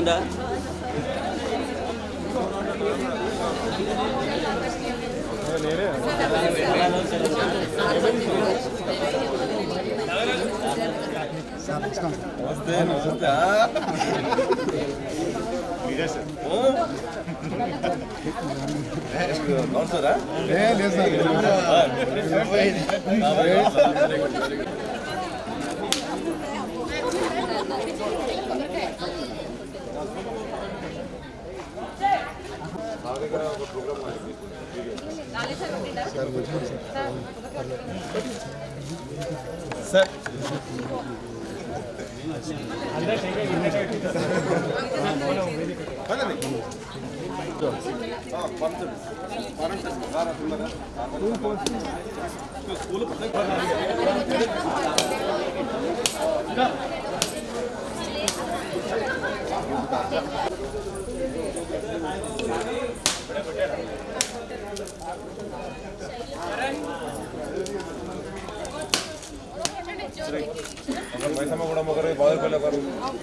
ఉందా నమస్తే నమస్తే నమస్తారా సార్ ఒకరు మైసమ్మ కూడా ఒకరు బాదుపల్లి ఒకరు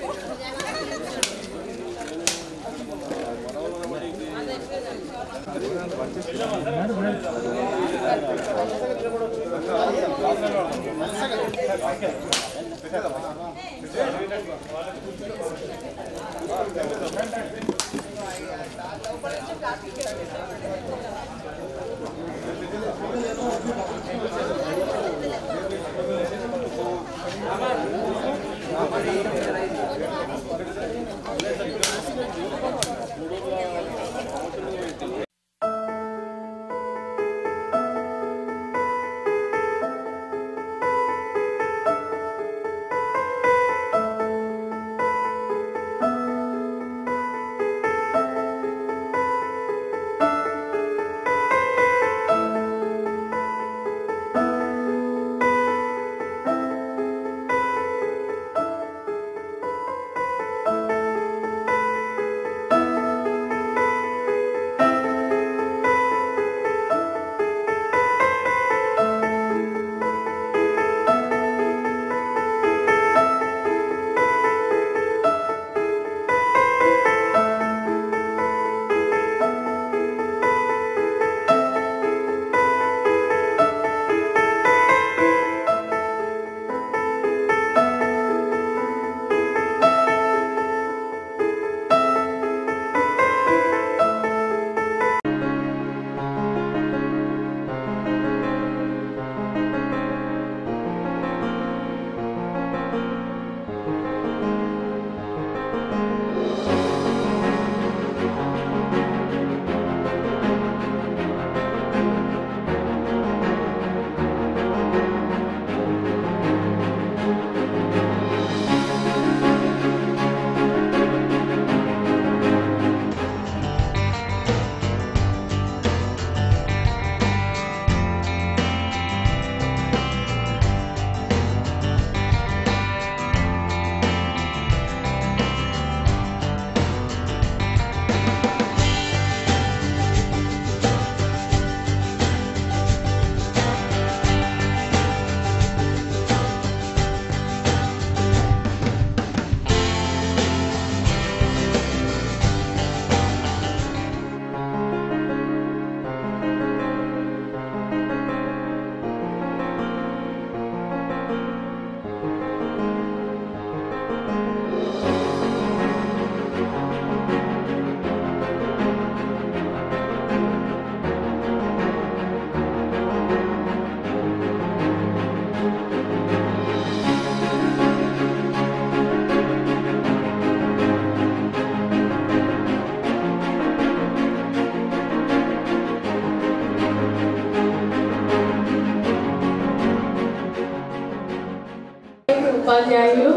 ఉపాధ్యాయులు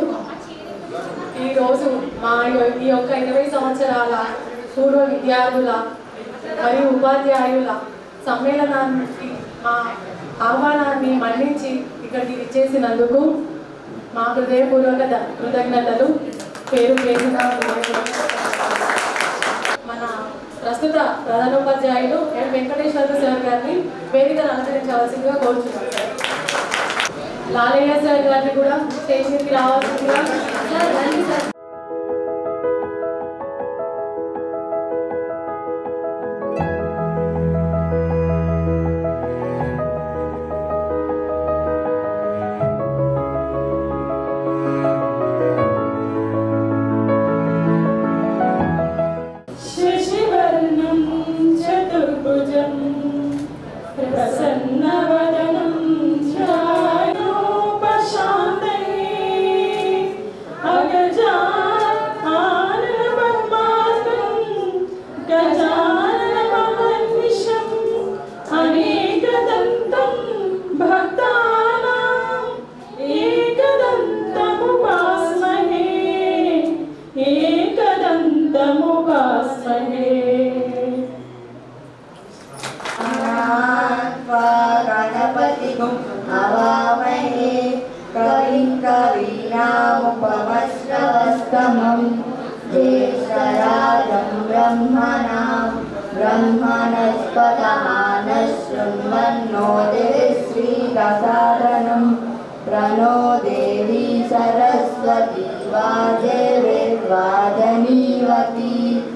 ఈరోజు మా యొ- ఈ యొక్క ఇరవై సంవత్సరాల పూర్వ విద్యార్థుల మరియు ఉపాధ్యాయుల సమ్మేళనానికి మా ఆహ్వానాన్ని మన్నించి ఇక్కడికి ఇచ్చేసినందుకు మా హృదయపూర్వక ద- కృతజ్ఞతలు పేరు పేరున హృదయపూర్వక మన ప్రస్తుత ప్రధానోపాధ్యాయులు ఎం వెంకటేశ్వర సార్ గారిని వేదికను అలంకరించవలసిందిగా కోరుచున్నాను సార్. లాలయ్య సార్ గారిని కూడా స్టేజ్ మీదకి రావాల్సిందిగా సార్ రండి సార్ అనేకదంతం భక్తానాం ఏకదంతముపాస్మహే ఏకదంతముపాస్మహే गणपतिगुं हवामहे कविं कवीनामुपमश्रवस्तमं ज्येष्ठराजं ब्रह्मणां ब्रह्मणस्पतः न शृण्वन्नो श्रीदसादनं प्रणो देवी सरस्वती वाजेर्वादनीवती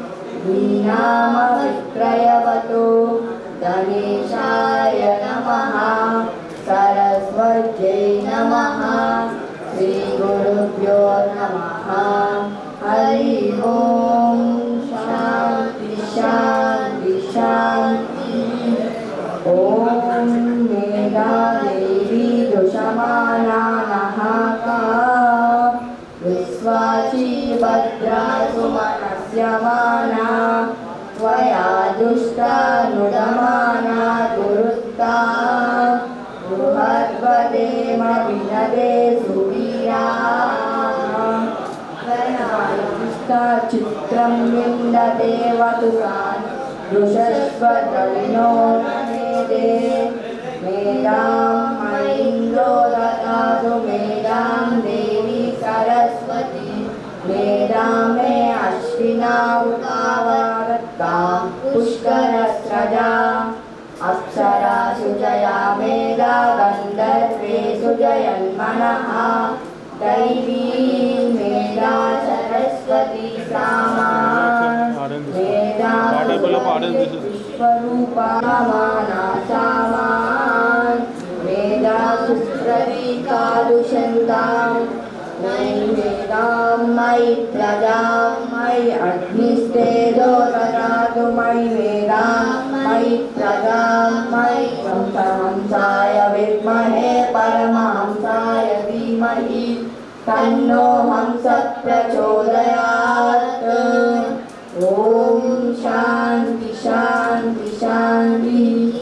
वीणामविक्रयवतो गणेशाय नमः सरस्वत्यै नमः श्रीगुरुभ्यो नमः हरि ॐ शान्ति शान्ति शान्तिः ॐ मेधादेवी दुषमानानः का विश्वाची भद्रा सुमनस्यमाना त्वया दुष्टा नुडमाना गुरुत्ता बृहद्वदेम विनदे सुवीरा त्वया चित्रं विन्दते वतुसान् दृशस्वद्रविणोदे मेधां मयीन्द्रो ददातु मेधां देवी सरस्वती मेधां मे अश्विना उदावरत्तां पुष्करस्रजा अप्सरा सुजया मेधा गन्धर्वे सुजयन्मनः दैवी मेधा सरस्वती सामा मेधा विश्वरूपामाना सामान् मेधा सुप्रवीकालुषन्तां मयि वेदां मयि प्रजां मयि अग्निस्तेजो ददातु मयि वेदां मयि प्रजां मयि हंसहंसाय विद्महे परमहंसाय धीमहि तन्नो हंस प्रचोदयात् ॐ शान्ति शान्ति शान्तिः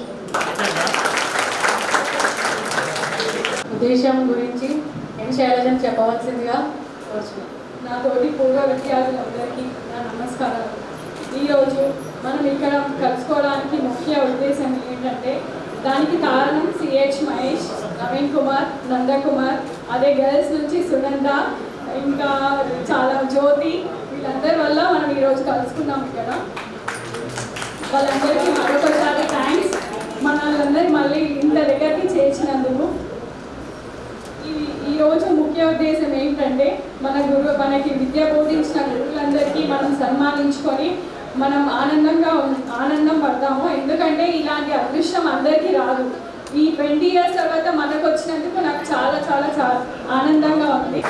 ఉద్దేశం గురించి ఎం శైలజం చెప్పవలసిందిగా కోరుచున్నాను నా తోటి పూర్వ విద్యార్థులందరికీ నా నమస్కారాలు ఈరోజు మనం ఇక్కడ కలుసుకోవడానికి ముఖ్య ఉద్దేశం ఏంటంటే దానికి కారణం సిహెచ్ మహేష్ నవీన్ కుమార్ నందకుమార్ అదే గర్ల్స్ నుంచి సునంద ఇంకా చాలా జ్యోతి వీళ్ళందరి వల్ల మనం ఈరోజు కలుసుకున్నాం ఇక్కడ వాళ్ళందరికీ మరొకసారి థ్యాంక్స్ మనల్ని మళ్ళీ ఇంత దగ్గరికి చేర్చినందుకు ఈ ఈ రోజు ముఖ్య ఉద్దేశం ఏంటంటే మన గురువు మనకి విద్య బోధించిన గురువులందరికీ మనం సన్మానించుకొని మనం ఆనందంగా ఉం- ఆనందం పడతాము ఎందుకంటే ఇలాంటి అదృష్టం అందరికీ రాదు ఈ ట్వంటీ ఇయర్స్ తర్వాత మనకు వచ్చినందుకు నాకు చాలా చాలా చాలా ఆనందంగా ఉంది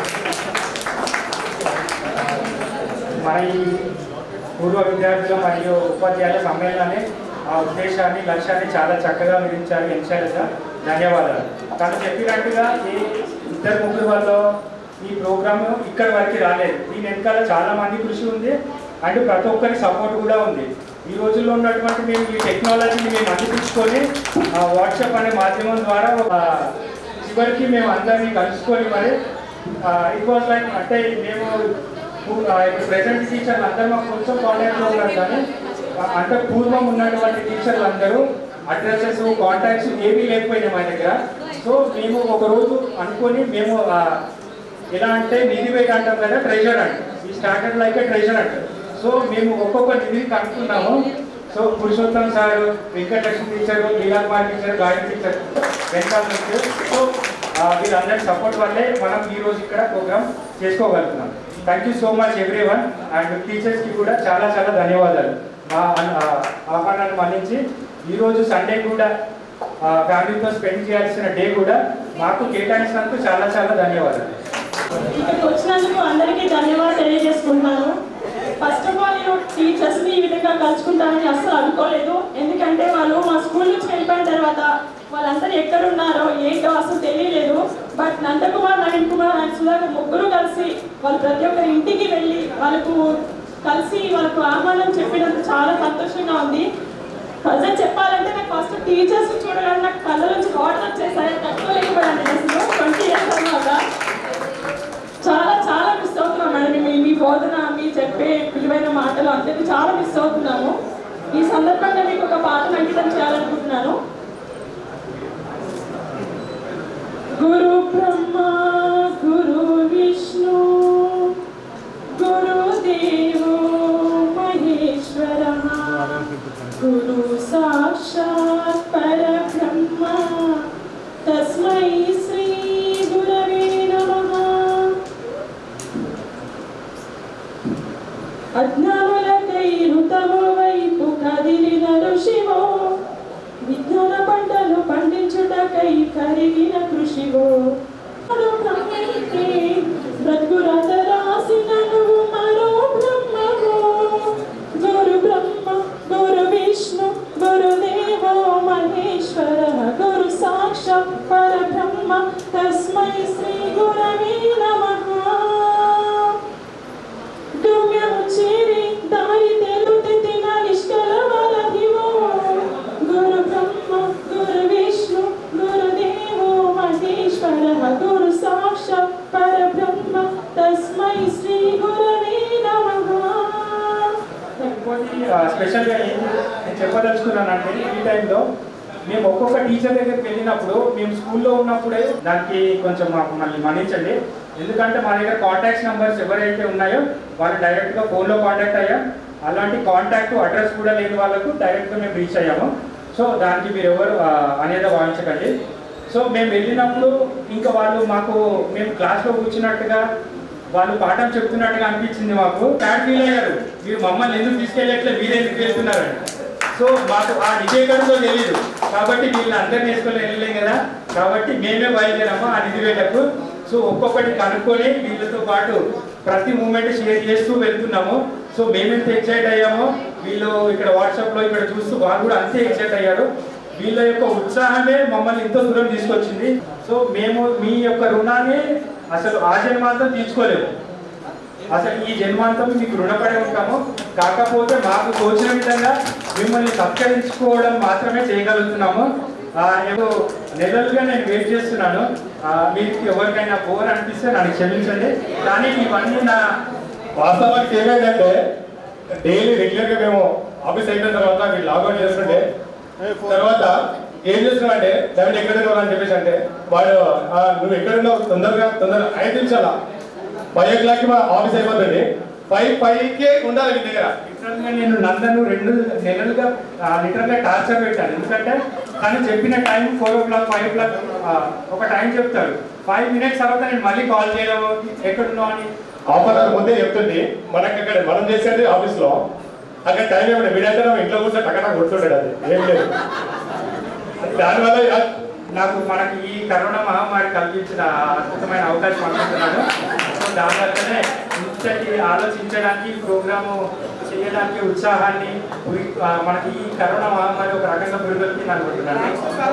మన ఈ పూర్వ విద్యార్థుల మరియు ఉపాధ్యాయుల సమ్మేళనాన్ని ఆ ఉద్దేశాన్ని లక్ష్యాన్ని చాలా చక్కగా వివరించారు ఎన్షాలజ ధన్యవాదాలు తను చెప్పినట్టుగా ఈ ఇద్దరు ముగ్గురు వల్ల ఈ ప్రోగ్రామ్ ఇక్కడి వరకు రాలేదు దీని వెనకాల చాలా మంది కృషి ఉంది అండ్ ప్రతి ఒక్కరి సపోర్ట్ కూడా ఉంది ఈ రోజుల్లో ఉన్నటువంటి మేము ఈ టెక్నాలజీని మేము అందిపించుకొని వాట్సాప్ అనే మాధ్యమం ద్వారా ఒక చివరికి మేము అందరినీ కలుసుకొని మరి ఇట్ వాజ్ లైక్ అంటే మేము ప్రెసెంట్ టీచర్లు అందరూ మాకు కొంచెం కాంటాక్ట్లో ఉన్నారు కానీ ఆ, అంటే పూర్వం ఉన్నటువంటి టీచర్లు అందరూ అడ్రసెస్ కాంటాక్ట్స్ ఏమీ లేకపోయినాయి మా దగ్గర సో మేము ఒక రోజు అనుకొని మేము ఆ, ఎలా అంటే నిధి వేట అంటాం కదా ట్రెజర్ అంట ఈ స్టార్టెడ్ లైక్ ట్రెజర్ అంట సో మేము ఒక్కొక్క నిధిని కనుక్కున్నాము so Purushottam sir Venkatalakshmi teacher Leelakumar teacher Gayatri teacher Venkata teacher so ఆ, వీళ్ళందరి సపోర్ట్ వల్లే మనం ఈ రోజు ఇక్కడ ప్రోగ్రామ్ చేసుకోగలుగుతున్నాం thank you so much everyone and టీచర్స్కి కూడా చాలా చాలా ధన్యవాదాలు మా అన్- ఆ, ఆహ్వానాన్ని మన్నించి ఈరోజు సండే కూడా ఫ్యామిలీతో స్పెండ్ చేయాల్సిన డే కూడా మాకు కేటాయించినందుకు చాలా చాలా ధన్యవాదాలు ఇక్కడికి వచ్చినందుకు అందరికీ ధన్యవాదాలు తెలియజేసుకుంటున్నాను ఫస్ట్ ఆఫ్ ఆల్ నేను టీచర్స్ని ఈ విధంగా కలుసుకుంటానని అస్సలు అనుకోలేదు ఎందుకంటే వాళ్ళు మా స్కూల్ నుంచి వెళ్ళిపోయిన తర్వాత వాళ్ళందరూ ఎక్కడున్నారో ఏంటో అసలు తెలియలేదు బట్ నందకుమార్ నవీన్ కుమార్ అండ్ సుధాకర్ ముగ్గురు కలిసి వాళ్ళు ప్రతి ఒక్కరి ఇంటికి వెళ్ళి వాళ్ళకు కలిసి వాళ్ళకు ఆహ్వానం చెప్పినందుకు చాలా సంతోషంగా ఉంది ప్రజెంట్ చెప్పాలంటే నాకు ఫస్ట్ టీచర్స్ చూడగానే నాకు కళ్ళ నుంచి వాటర్ వచ్చేసాయి తట్టుకోలేకపోయాను నేను అసలు ట్వంటీ ఇయర్స్ అన్నమాట చాలా చాలా మిస్ అవుతున్నాం మేడం మీ మీ బోధన మీ చెప్పే విలువైన మాటలు అందరినీ చాలా మిస్ అవుతున్నాము ఈ సందర్భంగా మీకు ఒక పాటను అంకితం చేయాలనుకుంటున్నాను గురు బ్రహ్మ గురు విష్ణు గురుదేవో మహేశ్వర గురు సాక్షాత్ పరబ్రహ్మ తస్మై శ్రీ గురవే నమః అజ్ఞానులకై ఋతము వైపు కదిలిన ఋషివో విజ్ఞాన పంటలు పండించుటకై కరిగిన కృషివో మరో బ్రహ్మనికే బ్రతుకురాత రాసిన నువ్వు మరో బ్రహ్మవో గురు బ్రహ్మ గురు విష్ణు గురుదేవో మహేశ్వర గురు సాక్షాత్ పరబ్రహ్మ తస్మై శ్రీ గురవే నమః గమ్యము చేరి దారి తెలుతిన నిష్కలవల దివో గురు బ్రహ్మ గురు విష్ణు గురుదేవో మహేశ్వర గురు సాక్షాత్ పరబ్రహ్మ తస్మై శ్రీ గురవే నమః ఇంకోటి స్పెషల్గా ఏం నేను చెప్పదలుచుకున్నానంటే ఈ టైంలో మేము ఒక్కొక్క టీచర్ దగ్గరికి వెళ్ళినప్పుడు మేము స్కూల్లో ఉన్నప్పుడే దానికి కొంచెం మాకు మళ్ళీ మన్నించండి ఎందుకంటే మా దగ్గర కాంటాక్ట్స్ నెంబర్స్ ఎవరైతే ఉన్నాయో వాళ్ళు డైరెక్ట్గా ఫోన్లో కాంటాక్ట్ అయ్యాం అలాంటి కాంటాక్ట్ అడ్రస్ కూడా లేని వాళ్ళకు డైరెక్ట్గా మేము రీచ్ అయ్యాము సో దానికి మీరు ఎవరు ఆ, అనేది భావించకండి సో మేము వెళ్ళినప్పుడు ఇంకా వాళ్ళు మాకు మేము క్లాస్లో కూర్చున్నట్టుగా వాళ్ళు పాఠం చెప్తున్నట్టుగా అనిపించింది మాకు బ్యాడ్ ఫీల్ అయ్యారు మీరు మమ్మల్ని ఎందుకు తీసుకెళ్ళట్లే మీరే ఎందుకు వెళ్తున్నారని సో మాకు ఆ నిజేకడంలో తెలియదు కాబట్టి వీళ్ళని అందరిని వేసుకొని వెళ్ళలేం కదా కాబట్టి మేమే బయలుదేరాము ఆ నిధివేటకు సో ఒక్కొక్కటి కనుక్కొని వీళ్ళతో పాటు ప్రతి మూమెంట్ షేర్ చేస్తూ వెళ్తున్నాము సో మేమెంత ఎక్సైట్ అయ్యామో వీళ్ళు ఇక్కడ వాట్సాప్లో ఇక్కడ చూస్తూ వాళ్ళు కూడా అంతే ఎక్సైట్ అయ్యారు వీళ్ళ యొక్క ఉత్సాహమే మమ్మల్ని ఇంత దూరం తీసుకొచ్చింది సో మేము మీ యొక్క రుణాన్ని అసలు ఆ జన్మాంతం తీర్చుకోలేము అసలు ఈ జన్మాంతం మీకు రుణపడి ఉంటాము కాకపోతే మాకు తోచిన విధంగా మిమ్మల్ని సత్కరించుకోవడం మాత్రమే చేయగలుగుతున్నాము ఆ, ఏదో నెలలుగా నేను వెయిట్ చేస్తున్నాను ఆ, మీకు ఎవరికైనా బోర్ అనిపిస్తే నన్ను క్షమించండి కానీ ఇవన్నీ నా వాస్తవానికి ఏమైందంటే డైలీ రెగ్యులర్ గా మేము ఆఫీస్ అయిపోయిన తర్వాత మీరు లాగౌట్ చేస్తుంటే తర్వాత ఏం చేస్తున్నావు అంటే డైరెక్ట్ ఎక్కడ ఉన్నావు అని చెప్పేసి అంటే వాడు "ఆ, నువ్వు ఎక్కడ ఉన్నావు తొందరగా తొందరగా ఐదు నిమిషాల ఫైవ్ ఓ క్లాక్ మా ఆఫీస్ అయిపోతుంది ఫైవ్ ఫైవ్ కే ఉండాలి మీ దగ్గర లిటరల్ గా నేను నందను రెండు నెలలుగా లిటరల్ గా టార్చర్ పెట్టాను ఎందుకంటే తను చెప్పిన time four o'clock five o'clock ఒక టైం చెప్తారు ఫైవ్ మినిట్స్ తర్వాత నేను మళ్ళీ కాల్ చేయడం ఎక్కడున్నావు అని ఆఫర్ అవర్ ముందే చెప్తుంది మనకి అక్కడ మనం చేసేది ఆఫీస్ లో అక్కడ టైం ఏమైనా వీడంటే ఇంట్లో కూర్చొని టక్కన కొడుతుంటాడు అది ఏం లేదు దానివల్ల నాకు మనకి ఈ కరోనా మహమ్మారి కల్పించిన అద్భుతమైన అవకాశం అనుకుంటున్నాను సో దానివల్లనే ఇంతటి ఆలోచించడానికి ఈ ప్రోగ్రాము చేయడానికి ఉత్సాహాన్ని ఉరి- ఆ, మనకి ఈ కరోనా మహమ్మారి ఒక రకంగా పురిగొల్పింది అనుకుంటున్నాను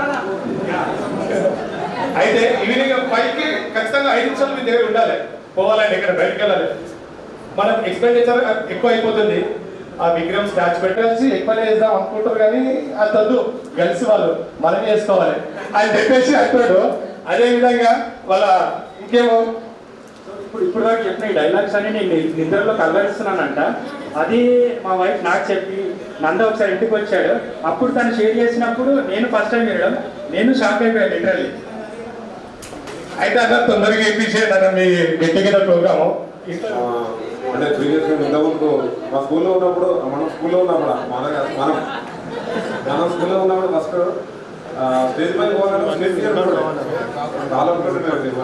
అయితే ఈవినింగ్ ఫైవ్ కి ఖచ్చితంగా ఐదు నిమిషాలు మీ దగ్గర ఉండాలి పోవాలంటే ఇక్కడ బయటకు వెళ్ళాలి మనం ఎక్స్పెండిచర్ ఎక్కువ అయిపోతుంది ఆ విగ్రహం స్టాచ్యూ పెట్టాల్సి ఎక్కువ చేద్దాం అనుకుంటారు కానీ అది వద్దు గర్ల్స్ వాళ్ళు మనం చేసుకోవాలి అని చెప్పేసి అంటాడు అదే విధంగా వాళ్ళ ఇంకేమో ఇప్పుడు ఇప్పుడు దాకా చెప్పిన ఈ డైలాగ్స్ అన్ని నేను నిద్రలో కలవరిస్తున్నానంట అది మా వైఫ్ నాకు చెప్పి నంద ఒకసారి ఇంటికి వచ్చాడు అప్పుడు తను షేర్ చేసినప్పుడు నేను ఫస్ట్ టైం వినడం నేను షాక్ అయిపోయాను లిటరల్లీ అయితే అన్న తొందరగా ఇప్పించేయండి అన్న మీ వ్యక్తిగత ప్రోగ్రాము ఆ, అంటే ప్రీవియస్ ఇంతకుముందు మా స్కూల్లో ఉన్నప్పుడు మనం స్కూల్లో ఉన్నప్పుడు మన మనం మనం స్కూల్లో ఉన్నప్పుడు ఫస్ట్ స్టేజ్ పైన పోవాలంటే స్టేజ్ ఫియర్ చాలా ఉంటుంది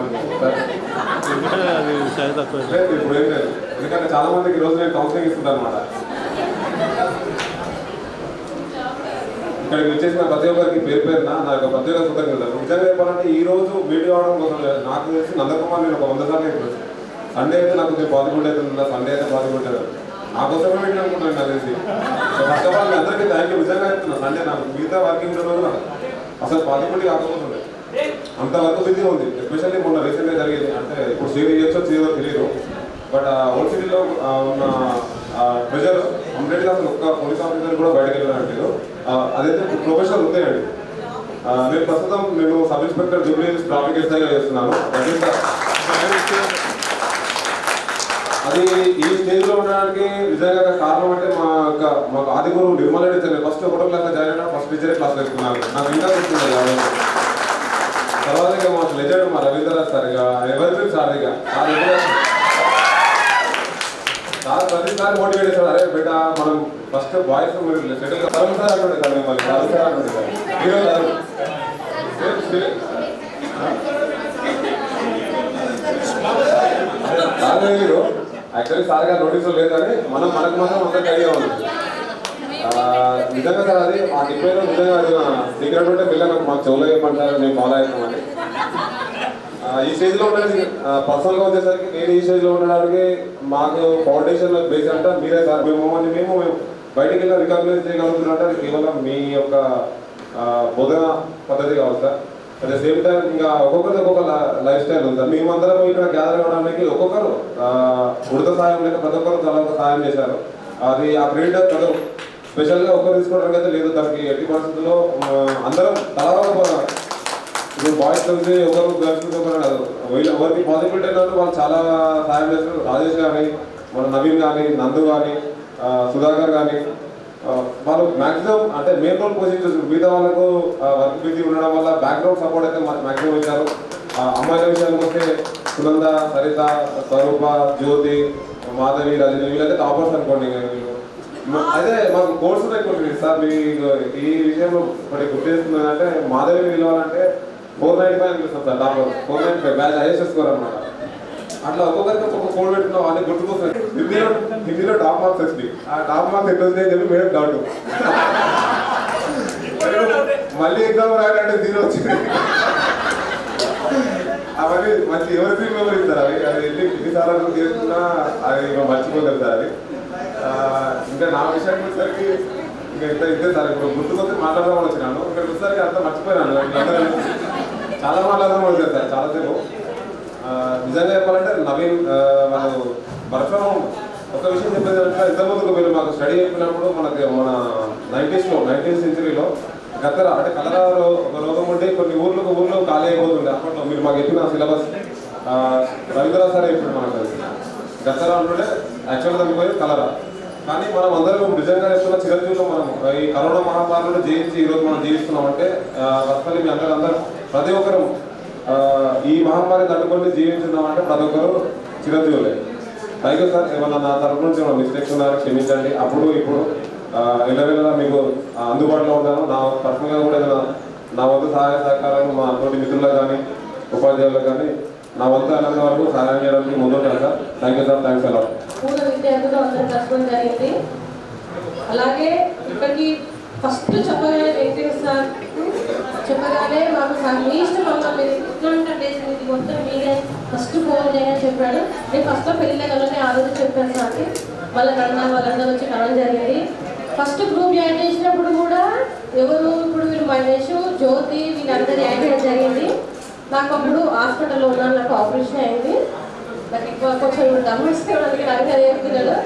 లేదు ఇప్పుడు ఏం లేదు ఎందుకంటే చాలా మందికి ఈ రోజు నేను కౌన్సిలింగ్ ఇస్తుంటాను అనమాట ఇక్కడికి వచ్చేసిన ప్రతి ఒక్కరికి పేరు పేరున నా యొక్క ప్రత్యేక కృతజ్ఞతలు నిజంగా చెప్పాలంటే ఈ రోజు మీట్ కావడం కోసం నాకు తెలిసి నందకుమార్ నేను ఒక వంద సార్లు చెప్పాను సండే అయితే నాకు కొంచెం పాజిబుల్ అవుతుంది సండే అయితే పాజిబుల్ అవుతుంది నా కోసమే మీట్ అనుకుంటాను నాకు తెలిసి సో ఫస్ట్ ఆఫ్ ఆల్ మీ అందరికీ థ్యాంక్ యూ నిజంగా చెప్తున్నా సండే నాకు మిగతా వర్కింగ్ రోజు నాకు అసలు పాజిబిలిటీ కాకపోతుండే అంత వర్క్ బిజీ ఉంది ఎస్పెషల్లీ మొన్న రీసెంట్గా జరిగేది అంటే ఇప్పుడు సేవ్ చేయొచ్చో చేయదో తెలియదు బట్ ఓల్డ్ సిటీలో ఉన్న ప్రెజర్ కంప్లీట్గా అసలు ఒక్క పోలీస్ ఆఫీసర్ కూడా బయటకు వెళ్ళాలంటే అదైతే ప్రొఫెషనల్ ఉందేయండి ఆ, నేను ప్రస్తుతం నేను సబ్ ఇన్స్పెక్టర్ జూబ్లీ ట్రాఫిక్ ఎస్ఐగా చేస్తున్నాను రవీంద్ర అది ఈ స్టేజ్ లో ఉండడానికి నిజంగా కారణం అంటే మా యొక్క మాకు ఆది గురువు నిర్మల్ రెడ్డి సార్ ఫస్ట్ ఒకటో క్లాస్ జాయిన్ అయినా ఫస్ట్ టీచరే క్లాస్ వేసుకున్నాను నాకు ఇంకా గుర్తుంది కాబట్టి తర్వాత ఇక మా లెజెండ్ మా రవీంద్ర సార్ ఇక ఎవరి సార్ ఇక సార్ ఎప్పుడు సార్ ప్రతిసారి మోటివేట్ చేస్తారు అరే బిడ్డ మనం ఫస్ట్ బాయ్స్ మీరు సెటిల్ తరుణ్ సార్ అంటుండే సార్ మిమ్మల్ని తరుణ్ సార్ అంటుండే sir hero Tarun same still sir hero actually sir గారు నోటీసులు లేదు కానీ మనం మనకు మాత్రం అందరికి ఐడియా ఉంది ఆ, నిజంగా సార్ అది ఆ చెప్పారు నిజంగా అది సీక్రెట్ ఉంటే పిల్లలు నాకు మాకు చెవులో చెప్పంటారు మేము ఫాలో అవుతామని ఆ, ఈ స్టేజ్ లో ఉండడానికి పర్సనల్ గా వచ్చేసరికి నేను ఈ స్టేజ్ లో ఉండడానికి మాకు ఫౌండేషన్ బేస్ అంటే మీరే సార్ మేము మమ్మల్ని మేము మేము బయటికి వెళ్ళి రికగ్నైజ్ చేయగలుగుతున్నట్టు అది కేవలం మీ యొక్క ఆ, బోధన పద్ధతి కావాలి sir at the same time ఇంకా ఒక్కొక్కరిది ఒక్కొక్క లైఫ్ స్టైల్ ఉంది సార్ మేమందరం ఇక్కడ గ్యాదర్ అవ్వడానికి ఒక్కొక్కరు ఆ, ఉడత సాయం లేక ప్రతి ఒక్కరు చాలా ఒక సాయం చేశారు అది ఆ క్రెడిట్ ప్రతి స్పెషల్గా ఒక్కరు తీసుకోవడానికి అయితే లేదు దానికి ఎట్టి పరిస్థితుల్లో ఆ, అందరం తలా ఒక ఇప్పుడు బాయ్స్ కలిసి ఒకరు గర్ల్స్ ఒకరు కాదు వీళ్ళు ఎవరికి పాసిబిలిటీ అయినట్టు వాళ్ళు చాలా సాయం చేస్తారు రాజేష్ కానీ మన నవీన్ కానీ నందు కానీ సుధాకర్ కానీ వాళ్ళు మాక్సిమం అంటే మెయిన్ రోల్ పొజిషన్ మిగతా వాళ్ళకు వర్క్ బిజీ ఉండడం వల్ల బ్యాక్గ్రౌండ్ సపోర్ట్ అయితే మాక్సిమం ఇచ్చారు ఆ, అమ్మాయిల విషయానికి వస్తే సునంద సరిత స్వరూప జ్యోతి మాధవి రజని వీళ్ళైతే టాపర్స్ అనుకోండి ఇంకా వీళ్ళు మ- అదే మాకు కోర్సు ఎక్కువ సార్ మీ ఈ విషయంలో ఒకటి గుర్తు చేస్తుంది అంటే మాధవి విలువాలంటే ఫోర్ నైన్టీ ఫైవ్ అనిపిస్తుంది sir top four ninety five batch ISS score అనమాట అట్లా ఒక్కొక్కరికి ఒక్కొక్క కోడ్ పెట్టుకున్నాం అన్ని గుర్తుకొస్తుంది హిందీలో హిందీలో టాప్ మార్క్స్ వచ్చింది ఆ టాప్ మార్క్స్ ఎట్లా వస్తాయని చెప్పి మేడం డౌట్ మళ్ళీ ఎగ్జామ్ రాయాలంటే జీరో వచ్చింది అవన్నీ మంచి ఎవరి మెమరీ ఇస్తారు అవి అది ఎన్ని ఎన్నిసార్లు చేసుకున్నా అది ఇంకా మర్చిపోతారు సార్ అది ఆ, ఇంకా నా విషయానికి వచ్చేసరికి ఇంకా ఇంత ఇంతే సార్ ఇప్పుడు గుర్తుకొస్తే మాట్లాడదామని వచ్చినాను ఇక్కడ వచ్చేసరికి అంతా మర్చిపోయాను వీళ్ళందరూ చాలా మాట్లాడదామని వచ్చారు సార్ చాలాసేపు ఆ, నిజంగా చెప్పాలంటే నవీన్ ఆ, వాళ్ళు పరశురామం ఒక విషయం చెప్పేది అంటే ఇంతకుముందుకు మీరు మాకు స్టడీ చెప్పినప్పుడు మనకి మన నైన్టీస్లో నైన్టీన్ సెంచురీలో గతర అంటే కలరా రో- ఒక రోగం ఉంటే కొన్ని ఊర్లకు ఊర్లో ఖాళీ అయిపోతుండే అప్పట్లో మీరు మాకు చెప్పిన సిలబస్ రవీంద్ర సార్ చెప్పాడు మనకు అది. గతరా ఉంటుండే యాక్చువల్గా దానికి పోయి కలరా కానీ మనం అందరం నిజంగా చేస్తున్న చిరంజీవిలో మనం ఈ కరోనా మహామారిలో జయించి ఈరోజు మనం జీవిస్తున్నామంటే వర్షాలు మీ అందరూ అందరూ ప్రతి ఒక్కరు ఆ, ఈ మహమ్మారి తట్టుకొని జీవించున్నామంటే ప్రతి ఒక్కరు చిరంజీవులే థ్యాంక్ యూ సార్ ఏమన్నా నా తరపు నుంచి ఏమైనా మిస్టేక్స్ ఉన్నారో క్షమించండి అప్పుడు ఇప్పుడు ఎల్లవేళలా మీకు ఆ, అందుబాటులో ఉంటాను నా పర్సనల్గా కూడా ఏదైనా నా వంతు సహాయ సహకారాలు మా తోటి మిత్రులకు కానీ ఉపాధ్యాయులకు కానీ నా వంతు అయినంత వరకు సహాయం చేయడానికి ముందుంటాను sir thank you sir thanks అలా పూర్వ విద్యార్థులు అందరూ కలవడం జరిగింది అలాగే ఇక్కడికి ఫస్ట్ చెప్పగానే వెంకటేష్ సార్ చెప్పగానే మాకు సార్ మీ ఇష్టం అమ్మ మీరు ఇట్లాంటి డేస్ ఇది మొత్తం మీరే ఫస్ట్ ఫోన్ చేయని చెప్పాడు నేను ఫస్ట్లో పెళ్ళిళ్ళ కలనే ఆ రోజు చెప్పాను సార్కి వాళ్ళ నాన్న వాళ్ళందరూ వచ్చి కలవడం జరిగింది ఫస్ట్ గ్రూప్ జాయిన్ చేసినప్పుడు కూడా ఎవరు ఇప్పుడు వీళ్ళు మహేష్ జ్యోతి వీళ్ళందరూ జాయిన్ చేయడం జరిగింది నాకు అప్పుడు హాస్పిటల్లో ఉన్నాను నాకు ఆపరేషన్ అయింది నాకు ఎక్కువ కొంచెం గమనిస్తే అందుకే నాకు అదే చెప్తున్నాడు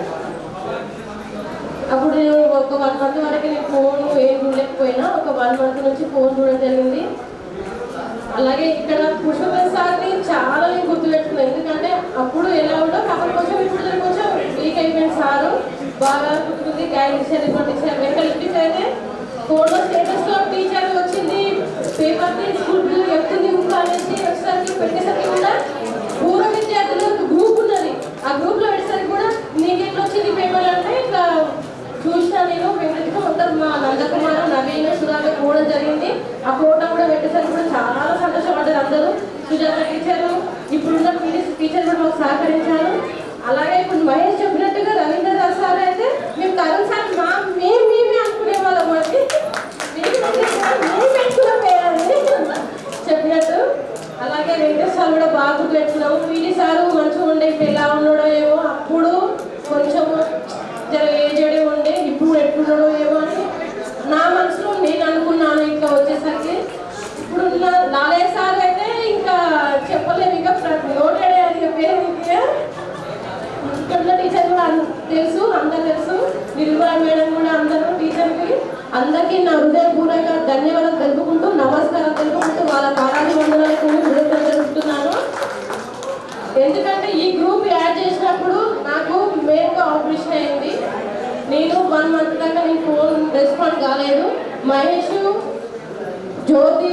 అప్పుడు నేను ఒక వన్ మంత్ వరకు నేను ఫోన్ ఏం చూడలేకపోయినా ఒక వన్ మంత్ నుంచి ఫోన్ చూడడం జరిగింది అలాగే ఇక్కడ పుష్పపతి సార్ని చాలా నేను గుర్తుపెట్టుకున్నాను ఎందుకంటే అప్పుడు ఎలా ఉండో కాకపోతే కొంచెం ఇప్పుడు జర కొంచెం వీక్ అయిపోయింది సారు బాగా గుర్తుంది గైడెన్స్ ఇవ్వండి సార్ వెంకట టీచర్ అయితే ఫోన్లో స్టేటస్లో టీచర్ వచ్చింది పేపర్ని స్కూల్ పిల్లలు చెప్తుంది ఇంకా అనేసి వచ్చేసరికి పెట్టేసరికి కూడా పూర్వ విద్యార్థులు ఒక గ్రూప్ ఉన్నది ఆ గ్రూప్ లో పెట్టేసరికి కూడా నీకు ఎట్లా వచ్చింది పేపర్ అంటే ఇట్లా చూసినా నేను వెంకటేశ్వర మొత్తం మా నందకుమార్ నవీన్ సుధాకర్ పోవడం జరిగింది ఆ ఫోటో కూడా పెట్టేసరికి కూడా చాలా సంతోషపడ్డారు అందరూ సుజాత టీచర్ ఇప్పుడున్న పీడీసీ టీచర్ కూడా మాకు సహకరించారు అలాగే ఇప్పుడు మహేష్ చెప్పినట్టుగా రవీంద్ర దాస్ సార్ అయితే మేము కరుణ్ సార్ మా మేము మేమే అనుకునే వాళ్ళం అది మేము పెట్టుకున్న పేరు చెప్పినట్టు అలాగే వెంకటేశ్వర సార్ కూడా బాగా గుర్తుపెట్టుకున్నాము పీడీ సారు మంచిగా ఉండే ఇప్పుడు ఎలా ఉన్నాడో ఏమో అప్పుడు కొంచెం జర ఏజడే ఉండే ఇప్పుడు ఎట్లున్నాడో ఏమో అని నా మనసులో నేను అనుకున్నాను ఇంకా వచ్చేసరికి ఇప్పుడు లాలయ్య సార్ అయితే ఇంకా చెప్పలేము ఇంకా నోటెడే అని పేరు ఇంకా ఇక్కడ టీచర్ కూడా అన్- తెలుసు అందరు తెలుసు నిర్మలా మేడం కూడా అందరూ టీచర్కి అందరికీ నా హృదయపూర్వక ధన్యవాదాలు తెలుపుకుంటూ నమస్తే నమస్కారం తెలుపుకుంటూ వాళ్ళ పారాది వందనాలకు హృదయం తెలుపుతున్నాను ఎందుకంటే ఈ గ్రూప్ యాడ్ చేసినప్పుడు నాకు మెయిన్గా ఆపరేషన్ అయింది నేను వన్ మంత్ దాకా నేను ఫోన్ రెస్పాండ్ కాలేదు మహేష్ జ్యోతి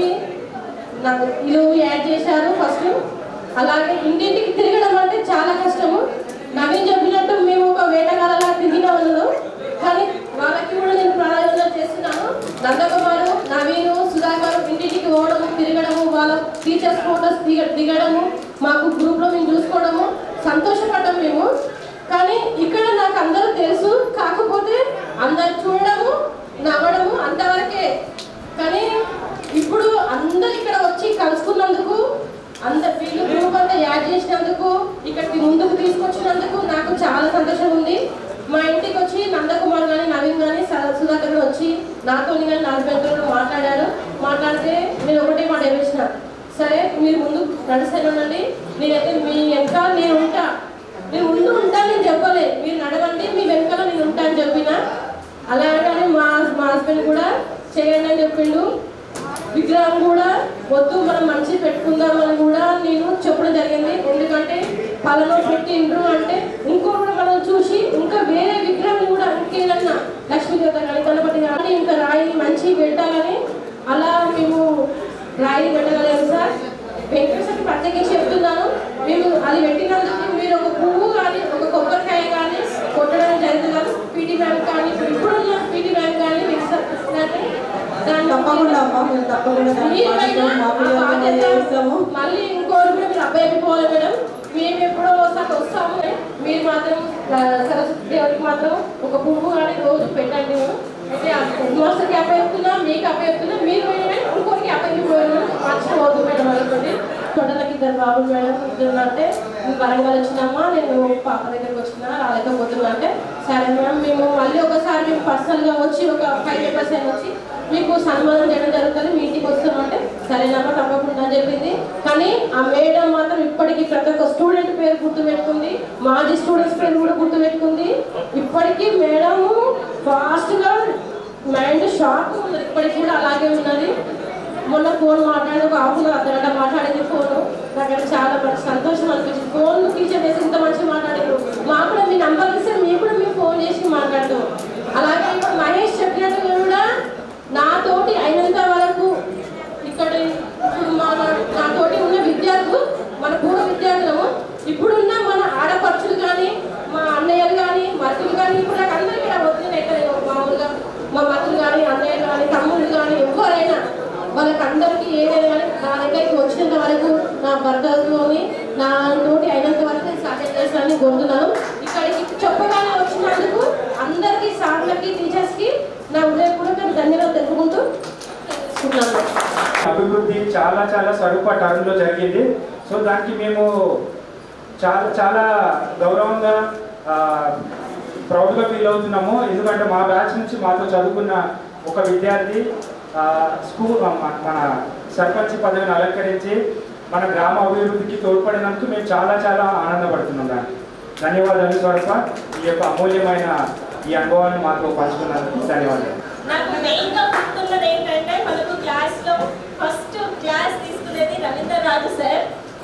నాకు ఇల్లు యాడ్ చేశారు ఫస్ట్ అలాగే ఇంటింటికి తిరగడం అంటే చాలా కష్టము నవీన్ చెప్పినట్టు మేము ఒక వేటగాళ్ళలా తిరిగిన వాళ్ళు కానీ వాళ్ళకి కూడా నేను ప్రాణాయామం చేస్తున్నాను నందకుమారు నవీను సుధాకర్ ఇంటింటికి పోవడము తిరగడము వాళ్ళ టీచర్స్ ఫోటోస్ దిగ దిగడము మాకు గ్రూప్లో మేము చూసుకోవడము సంతోషపడ్డాం మేము కానీ ఇక్కడ నాకు అందరూ తెలుసు కాకపోతే అందరు చూడడము నవ్వడము అంతవరకే కానీ ఇప్పుడు అందరు ఇక్కడ వచ్చి కలుసుకున్నందుకు అందరు వీళ్ళు గ్రూప్ అంతా యాడ్ చేసినందుకు ఇక్కడికి ముందుకు తీసుకొచ్చినందుకు నాకు చాలా సంతోషం ఉంది మా ఇంటికి వచ్చి నందకుమార్ కానీ నవీన్ కానీ సుధాకర్ గారు వచ్చి నాతో కానీ నా హస్బెండ్ కూడా మాట్లాడారు మాట్లాడితే నేను ఒకటే మాట వేసిన సరే మీరు ముందు నడుస్తానండి నేనైతే మీ వెనక నేను ఉంటా నేను ముందు ఉంటా నేను చెప్పలే మీరు నడవండి మీ వెనకాల నేను ఉంటా అని చెప్పిన అలాగని మా మా హస్బెండ్ కూడా చేయండి అని చెప్పిండు విగ్రహం కూడా వద్దు మనం మంచి పెట్టుకుందామని కూడా నేను చెప్పడం జరిగింది ఎందుకంటే పలానా పెట్టిండ్రు అంటే ఇంకో కూడా మనం చూసి ఇంకా వేరే విగ్రహం కూడా ఇంకేదన్నా లక్ష్మీదేవత కానీ గణపతి కానీ ఇంకా రాయి మంచి పెట్టాలని అలా మేము రాయి పెట్టగలేము సార్ వెంకటేశ్వర ప్రత్యేకించి చెప్తున్నాను మేము అది పెట్టినందుకు మీరు ఒక పువ్వు కానీ ఒక కొబ్బరికాయ కానీ కొట్టడం జరుగుతుంది పీటీ బ్యాంక్ కానీ ఇప్పుడున్న పీటీ బ్యాంక్ కానీ మిక్సర్ కానీ దాన్ని తప్పకుండా అమ్మా మేము తప్పకుండా దాని మీరు బాధ్యత మేడం, మా ఆ పిల్లలు బాధ్యత చేస్తాము మళ్ళీ ఇంకోటి కూడా మీరు అబ్బాయి అయిపోవాలి మేడం మేము ఎప్పుడో ఒకసారి వస్తాము మీరు మాత్రం ఆ, సరస్వతి దేవుడికి మాత్రం ఒక పువ్వు కానీ రోజు పెట్టండి మేము అయితే ఆ హెడ్ మాస్టర్కి అబ్బాయి చెప్తున్నా మీకు అబ్బాయి చెప్తున్నా మీరు మేడం ఇంకోరికి అబ్బాయి పోయినా మర్చిపోవద్దు మేడం అనుకోండి తొడలకి ఇద్దరు బాబులు మేడం ఇద్దరు అంటే "నేను వరంగల్ వచ్చినామా నేను పాప దగ్గరికి వచ్చినా రాలేకపోతున్నా అంటే సరే మేడం మేము మళ్ళీ ఒకసారి మేము పర్సనల్గా వచ్చి ఒక ఫైవ్ మెంబర్స్ అయినా వచ్చి మీకు సన్మానం చేయడం జరుగుతుంది మీ ఇంటికి వస్తామంటే సరేనమ్మా తప్పకుండా అని చెప్పింది కానీ ఆ మేడం మాత్రం ఇప్పటికీ ప్రతి ఒక్క స్టూడెంట్ పేరు గుర్తుపెట్టుకుంది మాజీ స్టూడెంట్స్ పేరు కూడా గుర్తుపెట్టుకుంది ఇప్పటికీ మేడం ఫాస్ట్గా మైండ్ షార్ప్ ఉన్నది ఇప్పటికి కూడా అలాగే ఉన్నది మొన్న ఫోన్ మాట్లాడి ఒక హాఫ్ అన్ అర్ధగంట మాట్లాడింది ఫోన్ నాకు అది చాలా మంచి సంతోషం అనిపించింది ఫోన్ టీచర్ చేసి ఇంత మంచిగా మాట్లాడారు మాకు కూడా మీ నంబర్ ఇస్తే మేము కూడా మేము ఫోన్ చేసి మాట్లాడతాం అలాగే ఇప్పుడు మహేష్ చెప్పినట్టుగా కూడా నాతోటి అయినంత వరకు ఇక్కడ ఇప్పుడు మన నాతోటి ఉన్న విద్యార్థులు మన పూర్వ విద్యార్థులము ఇప్పుడున్న మన ఆడపడుచులు కానీ మా అన్నయ్యలు కానీ మరుతులు కానీ ఇప్పుడు నాకు అందరికీ నా వదిలిన ఎక్కడ మామూలుగా మా మరుతులు కానీ అన్నయ్యలు కానీ తమ్ముళ్ళు కానీ ఎవరైనా వాళ్ళకి అందరికీ ఏదైనా కానీ నా దగ్గరికి వచ్చినంత వరకు నా భర్తలోని నా తోటి అయినంత వరకు నేను సాధ్యం చేస్తానని కోరుతున్నాను ఇక్కడికి చెప్పగానే వచ్చినందుకు అందరికీ సార్లకి టీచర్స్కి నా హృదయపూర్వక ధన్యవాదాలు తెలుపుకుంటూ ఉన్నాను అభివృద్ధి చాలా చాలా స్వరూప టర్మ్లో జరిగింది సో దానికి మేము చాలా చాలా గౌరవంగా ప్రౌడ్గా ఫీల్ అవుతున్నాము ఎందుకంటే మా బ్యాచ్ నుంచి మాతో చదువుకున్న ఒక విద్యార్థి ఆ, స్కూల్ మన- మన సర్పంచ్ పదవిని అలంకరించి మన గ్రామ అభివృద్ధికి తోడ్పడినందుకు మేము చాలా చాలా ఆనందపడుతున్నాం దానికి ధన్యవాదాలు స్వరూప ఈ యొక్క అమూల్యమైన ఈ అనుభవాన్ని మాతో పంచుకున్నందుకు ధన్యవాదాలు నాకు మెయిన్ గా గుర్తున్నది ఏంటంటే మనకు క్లాస్ లో ఫస్ట్ క్లాస్ తీసుకునేది Ravinder Raju sir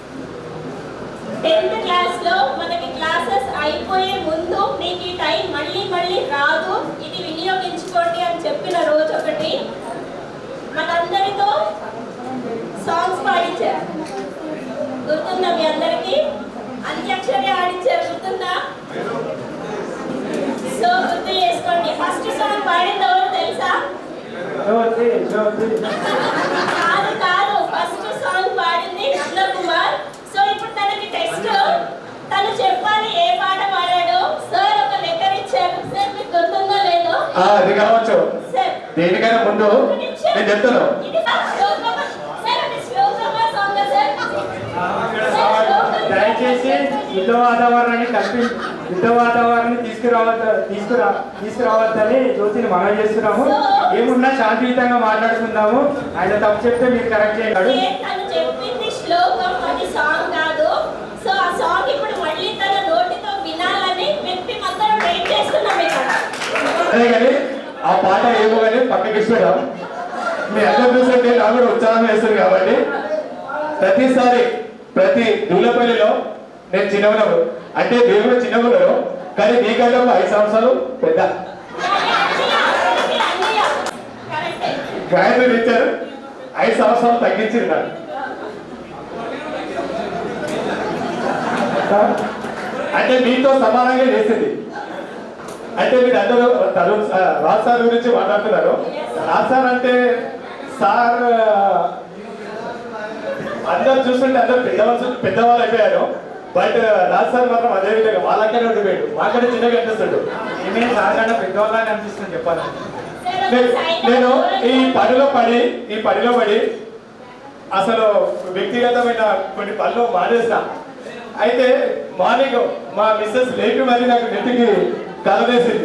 tenth class లో మనకి క్లాసెస్ అయిపోయే ముందు మీకు ఈ టైం మళ్ళీ మళ్ళీ రాదు ఇది వినియోగించుకోండి అని చెప్పిన రోజు ఒకటి మనందరితో సాంగ్స్ పాడించారు గుర్తుందా మీ అందరికీ అంత్యాక్షరి ఆడించారు గుర్తుందా సో గుర్తు చేసుకోండి ఫస్ట్ సాంగ్ పాడింది ఎవరు తెలుసా జ్యోతి జ్యోతి కాదు కాదు ఫస్ట్ సాంగ్ పాడింది నందకుమార్ సో ఇప్పుడు తనకి టెక్స్ట్ తను చెప్పాలి ఏ పాట పాడాడో సార్ ఒక లెటర్ ఇచ్చారు సార్ మీకు గుర్తుందో లేదో ఆ, అది కావచ్చు సార్ దేనికైనా ముందు ఒక నిమిషం. నేను చెప్తాను ఇది శ్లోకమా సార్ అది శ్లోకమా సాంగ్ సార్ సార్ శ్లోకం. దయచేసి యుద్ధ వాతావరణాన్ని కల్పి యుద్ధ వాతావరణాన్ని తీసుకురావద్ద తీసుకురా తీసుకురావద్దని జ్యోతిని మనం చేస్తున్నాము ఏమున్నా శాంతియుతంగా మాట్లాడుకుందాము ఆయన తప్పు చెప్తే మీరు కరెక్ట్ చేయాలి ఏ తను చెప్పింది శ్లోకం అది సాంగ్ కాదు సో ఆ సాంగ్ ఇప్పుడు మళ్ళీ తన నోటితో వినాలని చెప్పి అందరం వెయిట్ చేస్తున్నాం ఇక్కడ అదే కానీ ఆ పాట ఏమో కానీ పక్కకి ఇస్తున్నాం మీ అందరు చూస్తుంటే నాకు కూడా ఉత్సాహం వేస్తుంది కాబట్టి ప్రతిసారి ప్రతి దూలపల్లిలో నేను చిన్నగున్నాను అంటే మీరు కూడా చిన్నగున్నారు కానీ మీకంటే ఒక ఐదు సంవత్సరాలు పెద్ద గాయత్రి టీచర్ ఐదు సంవత్సరాలు తగ్గించింది నాకు అంటే మీతో సమానంగా చేసింది అంటే మీరు అందరూ తరుణ్ ఆ, రాజ్ సార్ గురించి మాట్లాడుతున్నారు రాజ్ సార్ అంటే సార్ అందరు చూస్తుంటే అందరు పెద్దవాళ్ళు పెద్దవాళ్ళు అయిపోయారు బట్ రాజ్ సార్ మాత్రం అదే విధంగా వాళ్ళకనే ఉండిపోయాడు మాకనే చిన్నగా అనిపిస్తాడు నేనే సాధారణ పెద్దవాళ్ళగా అనిపిస్తుంది చెప్పాలి నే- నేను ఈ పనిలో పడి ఈ పనిలో పడి అసలు వ్యక్తిగతమైన కొన్ని పనులు మానేసిన అయితే మార్నింగ్ మా మిస్సెస్ లేపి మరి నాకు నెత్తికి కలవేసింది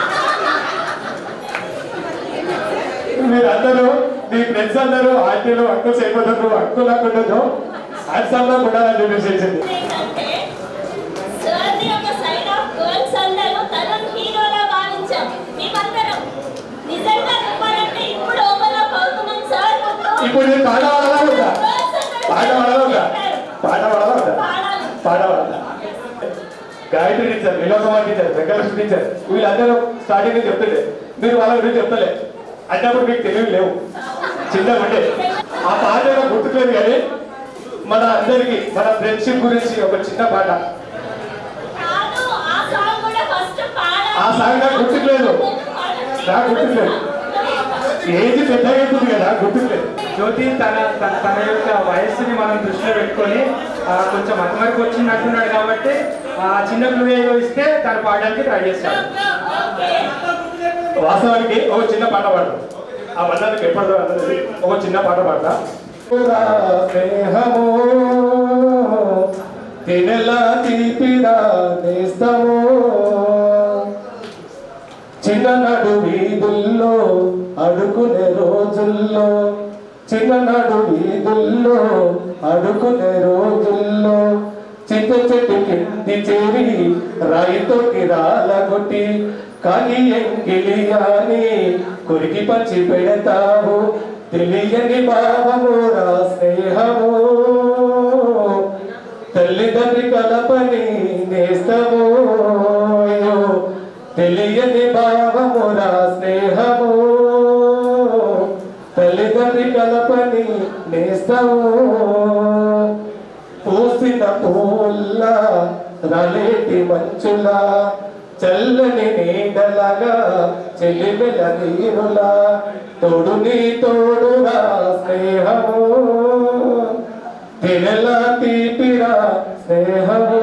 మీరు అందరూ మీ ఫ్రెండ్స్ అందరూ ఆంటీలు అంకుల్స్ అయిపోతారు అంకుల్ అనుకుంటారు హ్యాండ్సమ్లో కూడా చెప్పేసి ఏంటంటే సార్ది ఒక సైడ్ ఆఫ్ గర్ల్స్ అందరూ తరుణ్ హీరోలా భావించాం మేమందరం నిజంగా చెప్పాలంటే ఇప్పుడు ఓపెన్ అప్ అవుతున్నాం సార్ ముందు. ఇప్పుడు నేను పాట పాడాలా ఉందా Girls అందరూ పాట పాడాలా ఉందా పాట పాడాలా ఉందా పాడాలి. పాట పాడాలా గాయత్రి టీచర్ వినోదమాన్ టీచర్ వెంకటలక్ష్మి టీచర్ వీళ్ళందరూ స్టార్టింగ్ నుంచి చెప్తుండే మీరు వాళ్ళ గురించి చెప్తలే అన్నప్పుడు మీకు తెలివి లేవు చిన్నగా ఉండే ఆ పాట ఏమో గుర్తులేదు కానీ మన అందరికి మన ఫ్రెండ్షిప్ గురించి ఒక చిన్న పాట కాదు ఆ సాంగ్ కూడా ఫస్ట్ పాడాలి ఆ సాంగ్ నాకు గుర్తులేదు నాకు గుర్తులేదు ఏజ్ పెద్దగా అవుతుంది కదా గుర్తులేదు జ్యోతి తన తన తన యొక్క వయస్సుని మనం దృష్టిలో పెట్టుకొని ఆ, కొంచెం అంతవరకు వచ్చినట్టున్నాడు కాబట్టి ఆ చిన్న క్లూ ఏదో ఇస్తే తను పాడడానికి ట్రై చేస్తాడు వాస్తవానికి ఒక చిన్న పాట పాడతాం ఆ బంధానికి ఎప్పటిదో అన్నది ఒక చిన్న పాట పాడతా స్నేహము తినలా తీపిరా నేస్తము చిన్ననాడు వీధుల్లో అడుకునే రోజుల్లో చిన్ననాడు వీధుల్లో అడుకునే రోజుల్లో చింత చెట్టు కింది చేరి రాయితోటి రాలగొట్టి కానీ ఎంగిలి అని కొరికి పంచి పెడతావు తెలియని భావము రా స్నేహము తల్లిదండ్రి కలపని నేస్తము అయ్యో తెలియని భావము రా స్నేహము తల్లిదండ్రి కలపని నేస్తము పూసిన పూల్లా రలేటి మంచులా చల్లని నీడలగా చెలిమెల నీరులా తోడు నీ తోడురా స్నేహము తినలా తీపిరా స్నేహము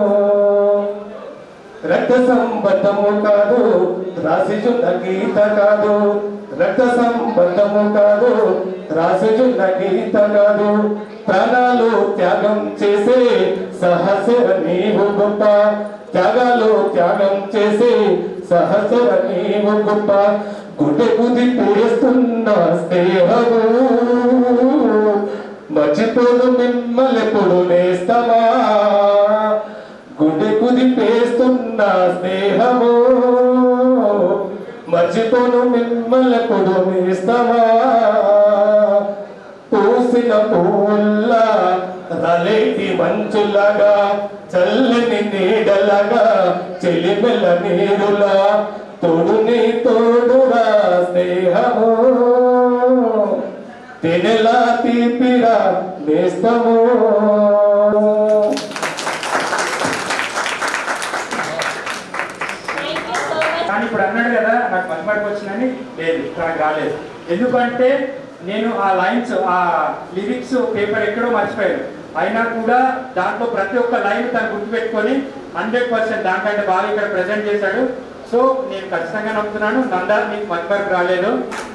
రక్త సంబంధము కాదు రాసిచున్న గీత కాదు రక్త సంబంధము కాదు రాసిచున్న గీత కాదు ప్రాణాలు త్యాగం చేసే సహసర నీవు గొప్ప త్యాగాలు త్యాగం చేసే సహసర నీవు గొప్ప గుడ్డ కుది పేస్తున్న స్నేహము మర్చిపోదు మిమ్మల్ని నేస్తమా గుండె కుదిపేస్తున్న స్నేహము మర్చిపోను మిమ్మల్ని నేస్తమా పూసిన పూల్లా రలేటి మంచులగా చల్లని నీడలగా చెలిమెల నీరులా తోడుని తోడురా స్నేహము తినలా తీపిరా నేస్తము థ్యాంక్ యూ సో మచ్ కానీ ఇప్పుడు అన్నాడు కదా నాకు మతిమరకు వచ్చిందని లేదు నాకు రాలేదు ఎందుకంటే నేను ఆ లైన్స్ ఆ లిరిక్స్ పేపర్ ఎక్కడో మర్చిపోయాను అయినా కూడా దాంట్లో ప్రతి ఒక్క లైన్ తను గుర్తుపెట్టుకొని హండ్రెడ్ పర్సెంట్ దానికంటే బాగా ఇక్కడ ప్రజెంట్ చేశాడు సో నేను ఖచ్చితంగా నమ్ముతున్నాను నందా నీకు మతిమరకు రాలేదు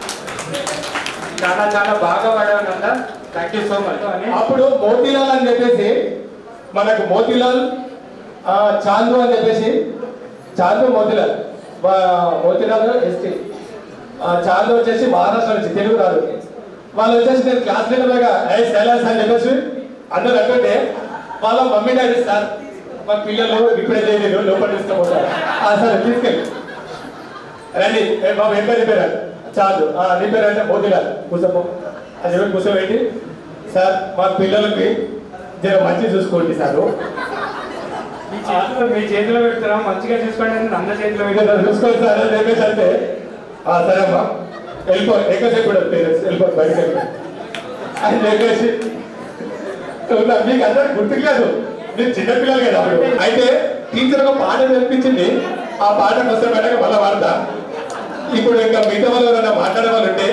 చాలా చాలా బాగా పాడావు Nanda thank you so much అని అప్పుడు మోతీలాల్ అని చెప్పేసి మనకు మోతీలాల్ ఆ, చాందు అని చెప్పేసి చాందు మోతీలాల్ వా- మోతీలాల్ ఎస్టీ చాందు వచ్చేసి మహారాష్ట్ర నుంచి తెలుగు రాదు వాళ్ళు వచ్చేసి నేను క్లాస్ లీడర్గా ఏ శైలాస్ అని చెప్పేసి అందరూ అంటుంటే వాళ్ళ మమ్మీ డాడీ సార్ మా పిల్లలు ఇప్పుడే తెలియదు లోపల తీసుకుపోతారు ఆ, సరే తీసుకెళ్ళి రండి ఏ బాబు ఏం పేరు పేరు చాలు ఆ, నీ పేరు అంటే మోతిలాల్ కూర్చోపో అని చెప్పి కూర్చోబెట్టి సార్ మా పిల్లలకి జర మంచి చూసుకోండి సార్ మీ చేతిలో మీ చేతిలో పెడుతున్నాం మంచిగా చూసుకోండి అని అన్న చేతిలో మీరు నన్ను చూసుకోండి సార్ అని చెప్పేసి అంటే "ఆ, సరే అమ్మా వెళ్ళిపో ఎక్కువసేపు కూడా పేరెంట్స్ వెళ్ళిపో బయటకు వెళ్ళిపో అని చెప్పేసి ఉన్నా, మీకు అందరికి గుర్తులేదు మీరు చిన్నపిల్లలు కదా అప్పుడు అయితే టీచర్ ఒక పాట నేర్పించింది ఆ పాట కోసం పెట్టక మళ్ళీ వాడతా ఇప్పుడు ఇంకా మిగతా వాళ్ళు ఎవరైనా మాట్లాడే వాళ్ళు ఉంటే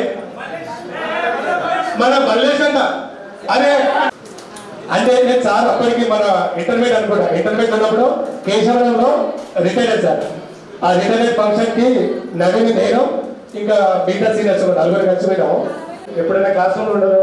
మన మల్లేష్ అంట అరే అంటే నేను సార్ అప్పటికి మన ఇంటర్మీడియట్ అనుకుంటా ఇంటర్మీడియట్ ఉన్నప్పుడు కేశవరంలో రిటైర్డ్ సార్ ఆ రిటైర్డ్ ఫంక్షన్ కి నవీన్ నేను ఇంకా మిగతా సీనియర్స్ ఒక నలుగురు కలిసి పోయినాము ఎప్పుడైనా క్లాస్ రూమ్ ఉండదు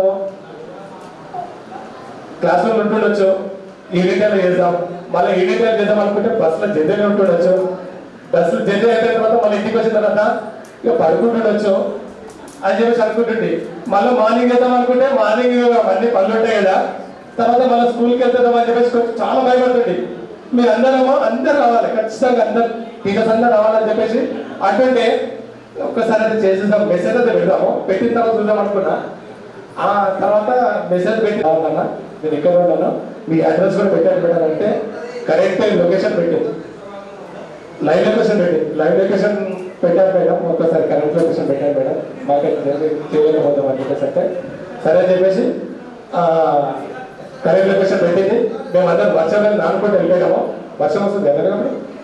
క్లాస్ రూమ్ ఉంటుండొచ్చు ఈవినింగ్ టైం చేద్దాం మళ్ళీ ఈవినింగ్ టైం చేద్దాం అనుకుంటే బస్సులో జర్నీ ఉంటుండొచ్చు బస్సులో జర్నీ అయిపోయిన తర్వాత మళ్ళీ ఇంటికి వచ్చిన తర్వాత ఇక పడుకుంటుండొచ్చు అని చెప్పేసి అనుకుంటుండే మళ్ళీ మార్నింగ్ వెళ్దాం అనుకుంటే మార్నింగ్ అన్ని పనులు ఉంటాయి కదా తర్వాత మళ్ళీ స్కూల్కి వెళ్తాం అని చెప్పేసి కొంచెం చాలా భయపడుతుంది మీరు అందరేమో అందరు రావాలి ఖచ్చితంగా అందరు టీచర్స్ అందరు రావాలని చెప్పేసి అటుంటే ఒక్కసారి అయితే చేసేద్దాం మెసేజ్ అయితే పెడదాము పెట్టిన తర్వాత చూద్దాం అనుకున్నా ఆ తర్వాత మెసేజ్ పెట్టి అన్న నేను ఎక్కడ ఉన్నాను మీ అడ్రస్ కూడా పెట్టాను మేడం అంటే కరెక్ట్ లొకేషన్ పెట్టింది లైవ్ లొకేషన్ పెట్టి లైవ్ లొకేషన్ పెట్టాను మేడం ఒక్కసారి కరెంట్ లొకేషన్ పెట్టాను మేడం మాకు చేయలేకపోతాం అని చెప్పేసి అంటే సరే అని చెప్పేసి కరెంట్ లొకేషన్ పెట్టింది మేము అందరం వర్షం నానుకుంటూ వెళ్ళిపోయాము వర్షం వస్తుంది ఎక్కడ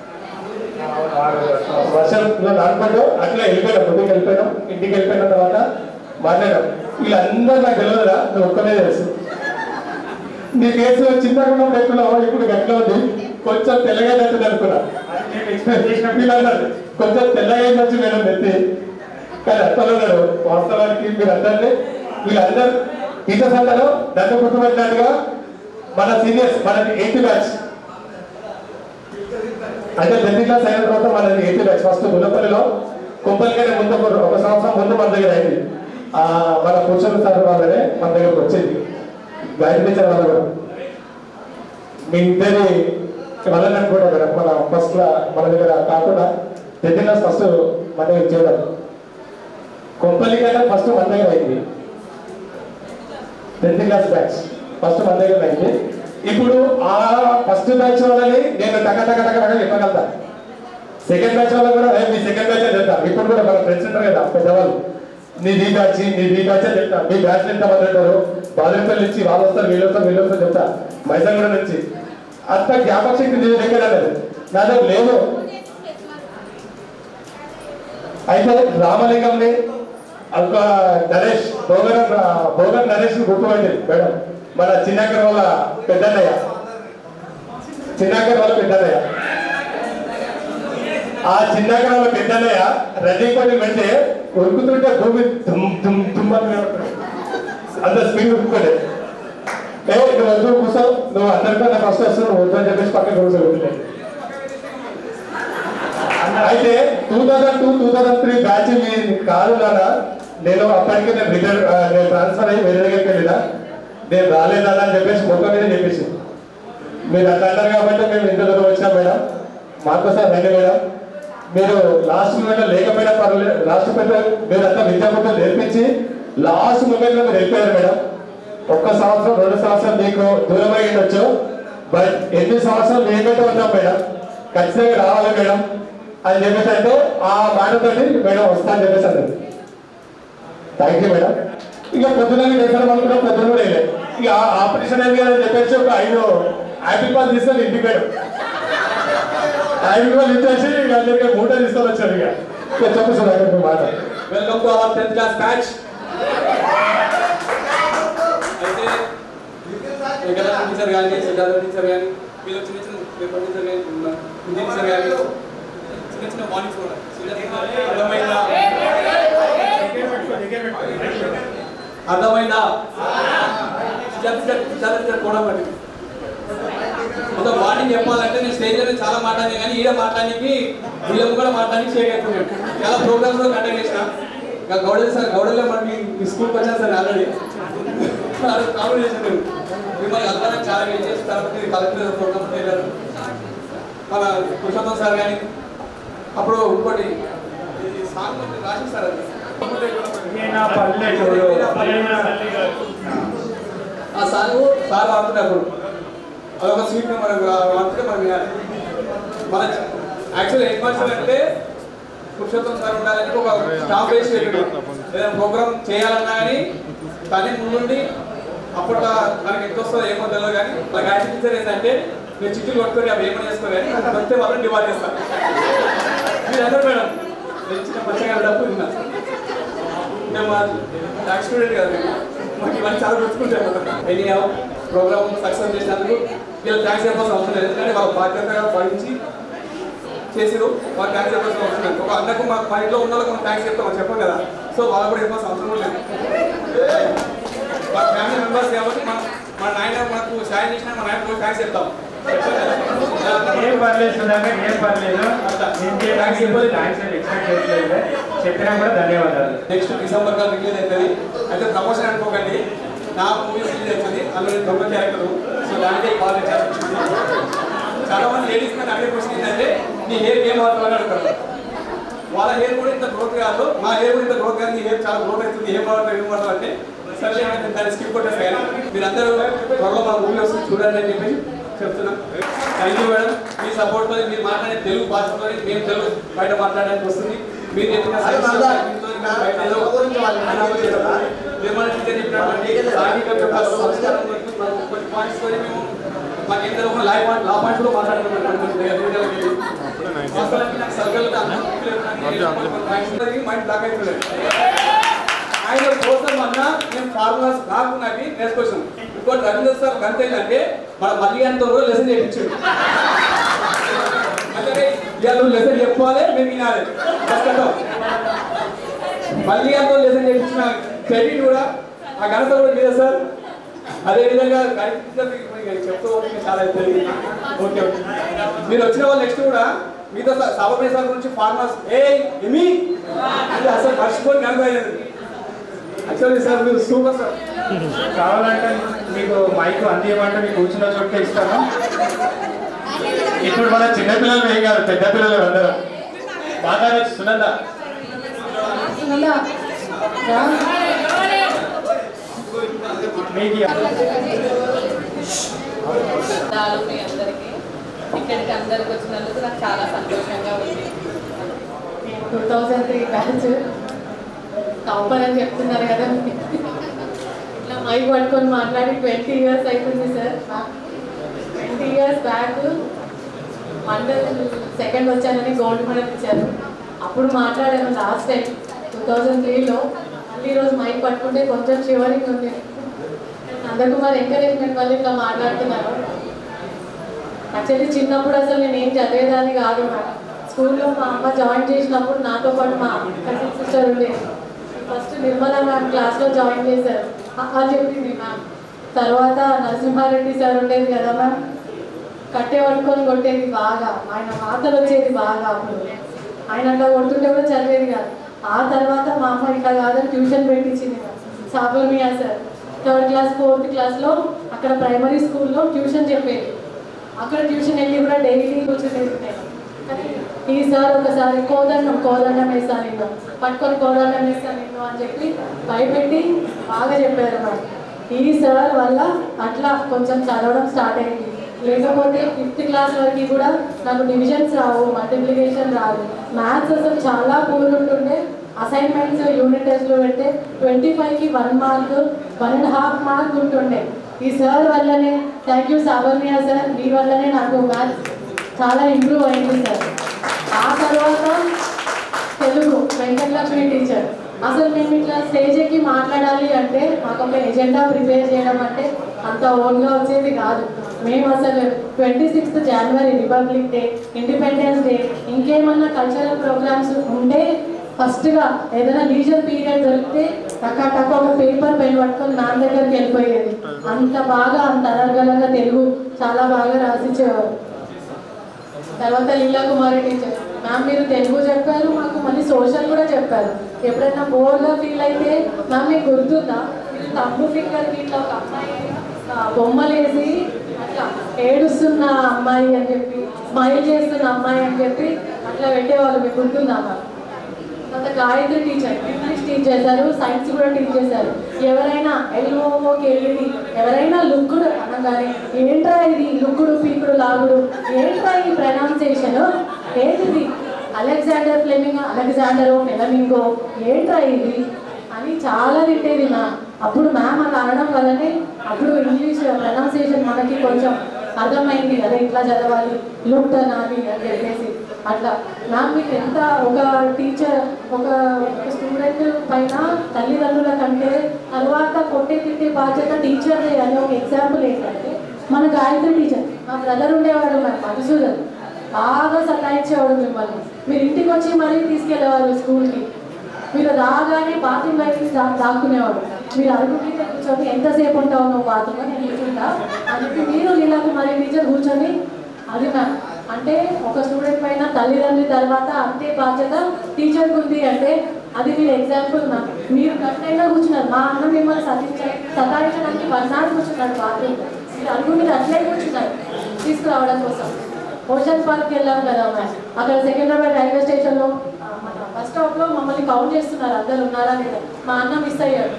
వర్షంలో నానుకుంటూ అట్లా వెళ్ళిపోయినాం ముందుకు వెళ్ళిపోయినాం ఇంటికి వెళ్ళిపోయిన తర్వాత మాట్లాడాం వీళ్ళందరూ నాకు తెలియదురా నువ్వు ఒక్కనే తెలుసు నీ కేసు చిన్నగా ఉన్నప్పుడు ఎట్లున్నావో ఇప్పుడు గట్ల ఉంది కొంచెం తెల్లగా అవుతుంది అనుకున్నా వీళ్ళన్నారు కొంచెం తెల్లగా వచ్చి మేడం ఎత్తి కానీ అత్తలు ఉన్నాడు వాస్తవానికి మీరు అందరినీ వీళ్ళందరూ టీచర్స్ అందరూ దండ గుర్తుపెట్టినట్టుగా మన సీనియర్స్ మనది ఎయిత్ బ్యాచ్ అంటే టెన్త్ క్లాస్ అయిన తర్వాత మనది ఎయిత్ బ్యాచ్ ఫస్ట్ ముల్లపల్లిలో కుంపల్కనే ముందు ఒక- ఒక సంవత్సరం ముందు మన దగ్గర అయింది ఆ, మన పురుషుల సార్ వాళ్ళనే మన దగ్గరకు వచ్చింది గాయత్రి టీచర్ వాళ్ళు కూడా మీ ఇద్దరి వాళ్ళని అనుకుంటా మేడం మన ఫస్ట్ మన దగ్గర కాకుండా టెన్త్ క్లాస్ ఫస్ట్ మన దగ్గర చేయడం కొంపల్లికైనా ఫస్ట్ మన దగ్గర అయింది టెన్త్ క్లాస్ బ్యాచ్ ఫస్ట్ మన దగ్గర అయింది ఇప్పుడు ఆ ఫస్ట్ బ్యాచ్ వాళ్ళని నేను టక టక టక టక చెప్పగలుగుతా సెకండ్ బ్యాచ్ వాళ్ళకి కూడా "ఏ, మీ సెకండ్ బ్యాచ్ చెప్తా ఇప్పుడు కూడా మన ఫ్రెండ్స్ ఉంటారు కదా పెద్దవాళ్ళు నీ ఈ బ్యాచ్ నీ ఈ బ్యాచ్ అని చెప్తా మీ బ్యాచ్ ఎంత మంది ఉంటారు బాధితుల నుంచి వాళ్ళు వస్తారు వీళ్ళు వస్తారు వీళ్ళు వస్తారు చెప్తా మైసంగూడ నుంచి అంత జ్ఞాపక శక్తి నీ దగ్గర లేదు నా దగ్గర లేదు అయితే రామలింగంని ఒక నరేష్ భోగన్ భోగన్ నరేష్ గుర్తుపండి మేడం మన చిన్నాకర్ వాళ్ళ పెద్దన్నయ్య చిన్నాకర్ వాళ్ళ పెద్దన్నయ్య ఆ చిన్నాకర్ వాళ్ళ పెద్దన్నయ్య రజీ కోటి వెళ్తే ఉరుకుతుంటే భూమి దుమ్ దుమ్ దుమ్ అని వినపడుతుంది. అంత స్పీడ్ ఉరుకుతుండే ఏ నువ్వు వద్దు కూర్చో నువ్వు అందరికన్నా ఫస్ట్ వస్తున్నావు నువ్వు వద్దు అని చెప్పేసి పక్కన కూర్చోబెట్టినాయి అయితే two thousand two two thousand three batch మీ కాదు నాన్న నేను అప్పటికే నేను రిటైర్ నేను ట్రాన్స్ఫర్ అయ్యి వేరే దగ్గరికి వెళ్ళినా నేను రాలేదా అని చెప్పేసి మొత్తం మీద చెప్పేసి మీరు అట్లా అన్నారు కాబట్టి మేము ఇంత దూరం వచ్చినాం మేడం మాకోసం రండి మేడం మీరు లాస్ట్ మూమెంట్ లేకపోయినా పర్వాలేదు లాస్ట్ మూమెంట్ మీరు అంతా విద్యాబుద్ధులు నేర్పించి లాస్ట్ మూమెంట్ లో మీరు వెళ్ళిపోయారు మేడం ఒక్క సంవత్సరం రెండు సంవత్సరాలు మీకు దూరం అయి ఉండొచ్చు బట్ ఎన్ని సంవత్సరాలు మేమైతే ఉన్నాం మేడం ఖచ్చితంగా రావాలి మేడం అని చెప్పేసి అంటే ఆ మాటతోటి మేడం వస్తా అని చెప్పేసి అన్నది థ్యాంక్ యూ మేడం ఇక పొద్దున చేస్తాం అనుకున్నా పొద్దున కూడా వేయలేదు ఇక ఆపరేషన్ అయింది కదా అని చెప్పేసి ఒక ఐదు యాపిల్ పాలు తీసుకొని ఇంటికి మేడం యాపిల్ పాలు ఇచ్చేసి ఇక అందరికీ మూట తీసుకొని వచ్చారు ఇక ఇక చెప్పు సార్ అక్కడ మాట welcome to our tenth class batch అయితే వెంకట టీచర్ కానీ సిద్ధార్థ టీచర్ కానీ వీళ్ళు చిన్న చిన్న పేపర్ టీచర్ కానీ ఉన్నారు. హిందీ టీచర్ కానీ చిన్న చిన్న మార్నింగ్స్ కూడా అర్థమైందా అర్థమైందా సిద్ధార్థ టీచర్ సిద్ధార్థ టీచర్ కూడా పట్టింది ఒక వార్నింగ్ చెప్పాలంటే నేను స్టేజ్ లో చాలా మాట్లాడినా కానీ ఈడ మాట్లాడానికి వీళ్ళకి కూడా మాట్లాడానికి షేక్ అయిపోయాను చాలా ప్రోగ్రామ్స్ లో కండక్ట్ చేసిన ఇంకా గౌడల్ సార్ గౌడల్లో మరి మీ- మీ స్కూల్కి వచ్చాను సార్ ఆల్రెడీ కామెడీ చేశాను మిమ్మల్ని అందరం చాలా వెయిట్ చేసిన తర్వాత మీరు కలెక్టర్ ప్రోగ్రామ్ వెళ్ళారు మన పురుషోత్తం సార్ కానీ అప్పుడు ఇంకోటి ఈ సాంగ్ రాసి సార్ అది నా పల్లెటూరు ఆ సాంగ్ సార్ వాడుతున్నప్పుడు అదొక స్వీట్ మనకు వాడుతుంటే మనం వినాలి మన యాక్చువల్ హెడ్ మాస్టర్ అంటే పురుషోత్తం సార్ ఉండాలని ఒక స్టాఫ్ వేసి పెట్టాడు ఏదైనా ప్రోగ్రామ్ చేయాలన్నా కానీ తనే ముందుండి అప్పట్లో మనకి ఎంత వస్తుందో ఏమో తెలియదు కానీ మనకి యాక్చువల్ టీచర్ ఏంటంటే మీరు చిట్టులు కొట్టుకొని అవి ఏమైనా చేసుకోరు కానీ వస్తే మాత్రం డిమాండ్ చేస్తారు మీరు అందరూ మేడం నేను చిన్న పచ్చగా డబ్బు విన్నా మేము మా ట్యాక్స్ స్టూడెంట్ కదా మేము మాకు ఇవన్నీ చాలా గుర్తుకుంటాం ఎనీ ప్రోగ్రామ్ సక్సెస్ చేసినందుకు వీళ్ళు ట్యాక్స్ చెప్పాల్సిన అవసరం లేదు ఎందుకంటే వాళ్ళ బాధ్యతగా భరించి చేసిరు వాళ్ళు ట్యాక్స్ చెప్పాల్సిన అవసరం లేదు ఒక అన్నకు మా మా ఇంట్లో ఉన్న వాళ్ళకి మనం ట్యాక్స్ చెప్తాం చెప్పాం కదా సో వాళ్ళు కూడా చెప్పాల్సిన అవసరం కూడా లేదు మా ఫ్యామిలీ మెంబర్స్ కాబట్టి మన మా నాయన మనకు సాయం చేసినా మా నాయన కూడా ట్యాక్స్ చెప్తాం ఏం పర్లేదు సుధాకర్ ఏం పర్లేదు నేను థ్యాంక్స్ చెప్పలేదు థ్యాంక్స్ ఎక్స్పెక్ట్ చేయట్లేదు చెప్పినా కూడా ధన్యవాదాలు నెక్స్ట్ డిసెంబర్ గా రిలీజ్ అవుతుంది అయితే ప్రమోషన్ అనుకోకండి నా మూవీ రిలీజ్ అవుతుంది అందులో నేను దొంగ క్యారెక్టర్ సో దానికే కాల్ చాలా మంది లేడీస్ మీద అడిగే క్వశ్చన్ ఏంటంటే నీ హెయిర్ ఏం మాత్రం అడుగుతారు వాళ్ళ హెయిర్ కూడా ఇంత గ్రోత్ కాదు మా హెయిర్ కూడా ఇంత గ్రోత్ కాదు నీ హెయిర్ చాలా గ్రోత్ అవుతుంది ఏం మాత్రం ఏం మాత్రం అంటే సరే నేను దాన్ని స్కిప్ కొట్టేస్తాను కానీ మీరందరూ త్వరలో మా మూవీ వస్తుంది చూడండి అని చెప్పి చెప్తున్నా థ్యాంక్ యూ మేడం మీ సపోర్ట్ తో మీరు మాట్లాడే తెలుగు భాషతో మేము తెలుగు బయట మాట్లాడడానికి వస్తుంది మీరు చెప్పిన సజెషన్లతో మేము బయట ఏదో అనామతి చెప్పాలి. నిర్మల్ టీచర్ చెప్పినటువంటి సాంఘిక యొక్క సంస్కారం గురించి మాకు కొన్ని పాయింట్స్ తోని మేము మాకు ఏం తెలియకుండా లా పాయింట్ లా పాయింట్స్ కూడా మాట్లాడుతున్నాం వాస్తవానికి నాకు సర్కిల్ మైండ్ బ్లాక్ అవుతుంది ఆయన కోసం అన్నా మేము ఫార్ములాస్ కాకున్నది నెక్స్ట్ క్వశ్చన్ ఇంకోటి రవీంద్ర సార్ గంట ఏంటంటే మన మళ్ళీ అంత కూడా లెసన్ చేయించాడు అంటే ఇవాళ నువ్వు లెసన్ చెప్పాలి మేము వినాలి కష్టం మళ్ళీ అంత లెసన్ చేయించిన క్రెడిట్ కూడా ఆ ఘనత కూడా మీద సార్ అదే విధంగా చెప్తూ పోతే ఇంకా చాలా అవుతుంది ఓకే ఓకే మీరు వచ్చిన వాళ్ళు నెక్స్ట్ కూడా మీతో సాబమే సార్ గురించి ఫార్మర్స్ ఏ ఎమి ఇది అసలు మర్చిపోయి కనబడలేదు యాక్చువల్లీ సార్ మీరు సూపర్ సార్ కావాలంటే మీకు మైక్ అందియమంటే మీకు కూర్చున్న చోట ఇస్తాను ఇప్పుడు మన చిన్నపిల్లలు ఏం కాదు పెద్ద పిల్లలు అందరం బాగా సునంద మీకు ధన్యవాదాలు మీ అందరికీ ఇక్కడికి అందరికి వచ్చినందుకు నాకు చాలా సంతోషంగా ఉంది two thousand three batch topper అని చెప్తున్నారు కదా ఇట్లా మైక్ పట్టుకొని మాట్లాడి ట్వంటీ ఇయర్స్ అవుతుంది sir twenty years back mandal second వచ్చానని గోల్డ్ మెడల్ ఇచ్చారు అప్పుడు మాట్లాడాను లాస్ట్ టైం టూ థౌజండ్ త్రీలో మళ్ళీ ఈరోజు మైక్ పట్టుకుంటే కొంచెం షివరింగ్ ఉంది నందకుమార్ ఎంకరేజ్మెంట్ వల్ల ఇట్లా మాట్లాడుతున్నారు యాక్చువల్లీ చిన్నప్పుడు అసలు నేను ఏం చదివేదాన్ని కాదు స్కూల్లో మా అమ్మ జాయిన్ చేసినప్పుడు నాతో పాటు మా కజిన్ సిస్టర్ ఉండేది ఫస్ట్ నిర్మల మ్యామ్ క్లాస్లో జాయిన్ చేశారు అని చెప్పింది మ్యామ్ తర్వాత నరసింహారెడ్డి సార్ ఉండేది కదా మ్యామ్ కట్టె పట్టుకొని కొట్టేది బాగా ఆయన మాటలు వచ్చేది బాగా అప్పుడు ఆయన అట్లా కొడుతుంటే కూడా చదివేది కాదు ఆ తర్వాత మా అమ్మ ఇట్లా కాదని ట్యూషన్ పెట్టించింది Sabarmiya sir third class fourth క్లాస్లో అక్కడ ప్రైమరీ స్కూల్లో ట్యూషన్ చెప్పేది అక్కడ ట్యూషన్ వెళ్ళి కూడా డైలీ కూర్చునేది నేను కానీ ఈసారి ఒకసారి కోదండం కోదండం వేస్తాను నేను పట్టుకొని కోదండం వేస్తాను నేను అని చెప్పి భయపెట్టి బాగా చెప్పారు మరి ఈ సార్ వల్ల అట్లా కొంచెం చదవడం స్టార్ట్ అయింది లేకపోతే ఫిఫ్త్ క్లాస్ వరకు కూడా నాకు డివిజన్స్ రావు మల్టిప్లికేషన్ రాదు మ్యాథ్స్ అసలు చాలా పూర్ ఉంటుండే అసైన్మెంట్స్ యూనిట్ టెస్ట్లు పెడితే ట్వంటీ ఫైవ్కి one mark one and half mark ఉంటుండే ఈ సార్ వల్లనే థ్యాంక్ యూ సాబర్నియా సార్ మీ వల్లనే నాకు మ్యాథ్స్ చాలా ఇంప్రూవ్ అయింది సార్ ఆ తర్వాత తెలుగు వెంకటలక్ష్మి టీచర్ అసలు మేము ఇట్లా స్టేజ్ ఎక్కి మాట్లాడాలి అంటే మాకు ఒక ఎజెండా ప్రిపేర్ చేయడం అంటే అంత ఓన్గా వచ్చేది కాదు మేము అసలు ట్వంటీ సిక్స్త్ జనవరి రిపబ్లిక్ డే ఇండిపెండెన్స్ డే ఇంకేమన్నా కల్చరల్ ప్రోగ్రామ్స్ ఉంటే ఫస్ట్గా ఏదైనా లీజర్ పీరియడ్ దొరికితే టక్క టక్క ఒక పేపర్ పెన్ పట్టుకొని నాన్న దగ్గరికి వెళ్ళిపోయేది అంత బాగా అంత అనర్గలంగా తెలుగు చాలా బాగా రాసిచ్చేవారు తర్వాత లీలా కుమారి టీచర్ మ్యామ్ మీరు తెలుగు చెప్పారు మాకు మళ్ళీ సోషల్ కూడా చెప్పారు ఎప్పుడైనా బోర్గా ఫీల్ అయితే మ్యామ్ మీకు గుర్తుందా మీరు తమ్ము ఫింగర్కి ఇట్లా ఒక అమ్మాయి ఆ, బొమ్మలు వేసి అట్లా ఏడుస్తున్న అమ్మాయి అని చెప్పి స్మైల్ చేస్తున్న అమ్మాయి అని చెప్పి అట్లా పెట్టేవాళ్ళు మీకు గుర్తుందా మ్యామ్ తర్వాత గాయత్రి టీచర్ ఇంగ్లీష్ టీచ్ చేశారు సైన్స్ కూడా టీచ్ చేశారు ఎవరైనా ఎల్ఓఓకి వెళ్ళి ఎవరైనా లుక్కుడు అనగానే ఏంట్రా ఇది లుక్కుడు పీకుడు లాగుడు ఏంట్రా ఈ ప్రొనౌన్సియేషన్ ఏంటిది అలెగ్జాండర్ ఫ్లెమింగ్ అలెగ్జాండరో ఫెలమింగో ఏంట్రా ఇది అని చాలా తిట్టేది మ్యామ్ అప్పుడు మ్యామ్ అలా అనడం వల్లనే అప్పుడు ఇంగ్లీష్ ప్రొనౌన్సియేషన్ మనకి కొంచెం అర్థమైంది అదే ఇట్లా చదవాలి లుక్ అనాలి అని చెప్పేసి అట్లా మ్యామ్ మీకు ఎంత ఒక టీచర్ ఒక స్టూడెంట్ పైన తల్లిదండ్రుల కంటే తర్వాత కొట్టే తిట్టే బాధ్యత టీచర్దే అని ఒక ఎగ్జాంపుల్ ఏంటంటే మన గాయత్రి టీచర్ మా బ్రదర్ ఉండేవాడు మ్యామ్ మధుసూదన్ బాగా సతాయించేవాడు మిమ్మల్ని మీరు ఇంటికి వచ్చి మరీ తీసుకెళ్ళేవారు స్కూల్కి మీరు రాగానే బాత్రూమ్ బయట దా దాక్కునేవాడు మీరు అరుగు మీద కూర్చొని ఎంతసేపు ఉంటావు నువ్వు బాత్రూమ్ నేను కూర్చుంటా అని చెప్పి మీరు నీళ్ళకు మరి టీచర్ కూర్చొని అది మ్యామ్ అంటే ఒక స్టూడెంట్ పైన తల్లిదండ్రి తర్వాత అంతే బాధ్యత టీచర్కి ఉంది అంటే అది మీరు ఎగ్జాంపుల్ మ్యామ్ మీరు గంటైనా కూర్చున్నారు మా అన్న మిమ్మల్ని సతించ సతాయించడానికి వన్ అవర్ కూర్చున్నాడు బాత్రూమ్ మీరు అరుగు మీద అట్లే కూర్చున్నారు తీసుకురావడం కోసం ఓషన్ పార్క్ వెళ్ళాం కదా మ్యామ్ అక్కడ సెకండ్రాబాద్ రైల్వే స్టేషన్లో బస్ స్టాప్లో మమ్మల్ని కౌంట్ చేస్తున్నారు అందరు ఉన్నారా లేదా మా అన్న మిస్ అయ్యాడు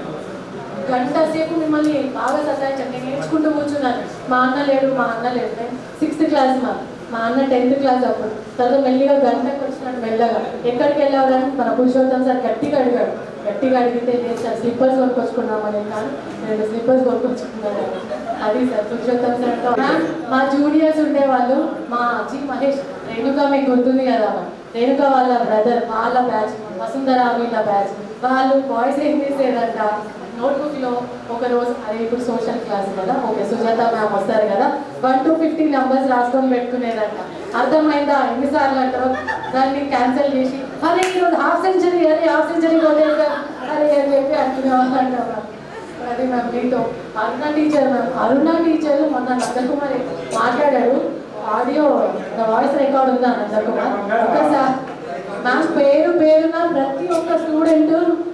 గంట సేపు మిమ్మల్ని బాగా సతాయించండి నేను నేర్చుకుంటూ కూర్చున్నాను మా అన్న లేడు మా అన్న లేడు నేను సిక్స్త్ క్లాస్ మా మా అన్న టెన్త్ క్లాస్ అప్పుడు తర్వాత మెల్లిగా గంటకు వచ్చినాడు మెల్లగా ఎక్కడికి వెళ్ళాలని మన పురుషోత్తం సార్ గట్టిగా అడిగాడు గట్టిగా అడిగితే లేదు సార్ స్లిప్పర్స్ కొనుక్కొచ్చుకున్నామని కానీ రెండు స్లిప్పర్స్ కొనుక్కొచ్చుకున్నాను అది సార్ పురుషోత్తం సార్తో మ్యామ్, మా జూనియర్స్ ఉండేవాళ్ళు మా జీ మహేష్ రేణుక మీకు గుర్తుంది కదా మ్యామ్ రేణుక వాళ్ళ బ్రదర్ వాళ్ళ బ్యాచ్ వసుంధర వీళ్ళ బ్యాచ్ వాళ్ళు బాయ్స్ ఏం చేసేదంట నోట్బుక్ లో ఒక రోజు అదే ఇప్పుడు సోషల్ క్లాస్ కదా ఓకే సుజాత మ్యామ్ వస్తారు కదా వన్ టు ఫిఫ్టీ నెంబర్స్ రాసుకొని పెట్టుకునేదంట అర్థమైందా ఎన్నిసార్లు అంటారో దాన్ని క్యాన్సిల్ చేసి అరే ఈరోజు హాఫ్ సెంచరీ అరే హాఫ్ సెంచరీ కొట్టేది అరే అని చెప్పి అనుకునేవాళ్ళు అంటారు అది మ్యామ్ మీతో Aruna teacher ma'am Aruna teacher మొన్న నందకుమార్ మాట్లాడాడు ఆడియో వాయిస్ రికార్డ్ ఉందా నందకుమార్ ఒకసారి మ్యామ్ పేరు పేరున ప్రతి ఒక్క స్టూడెంట్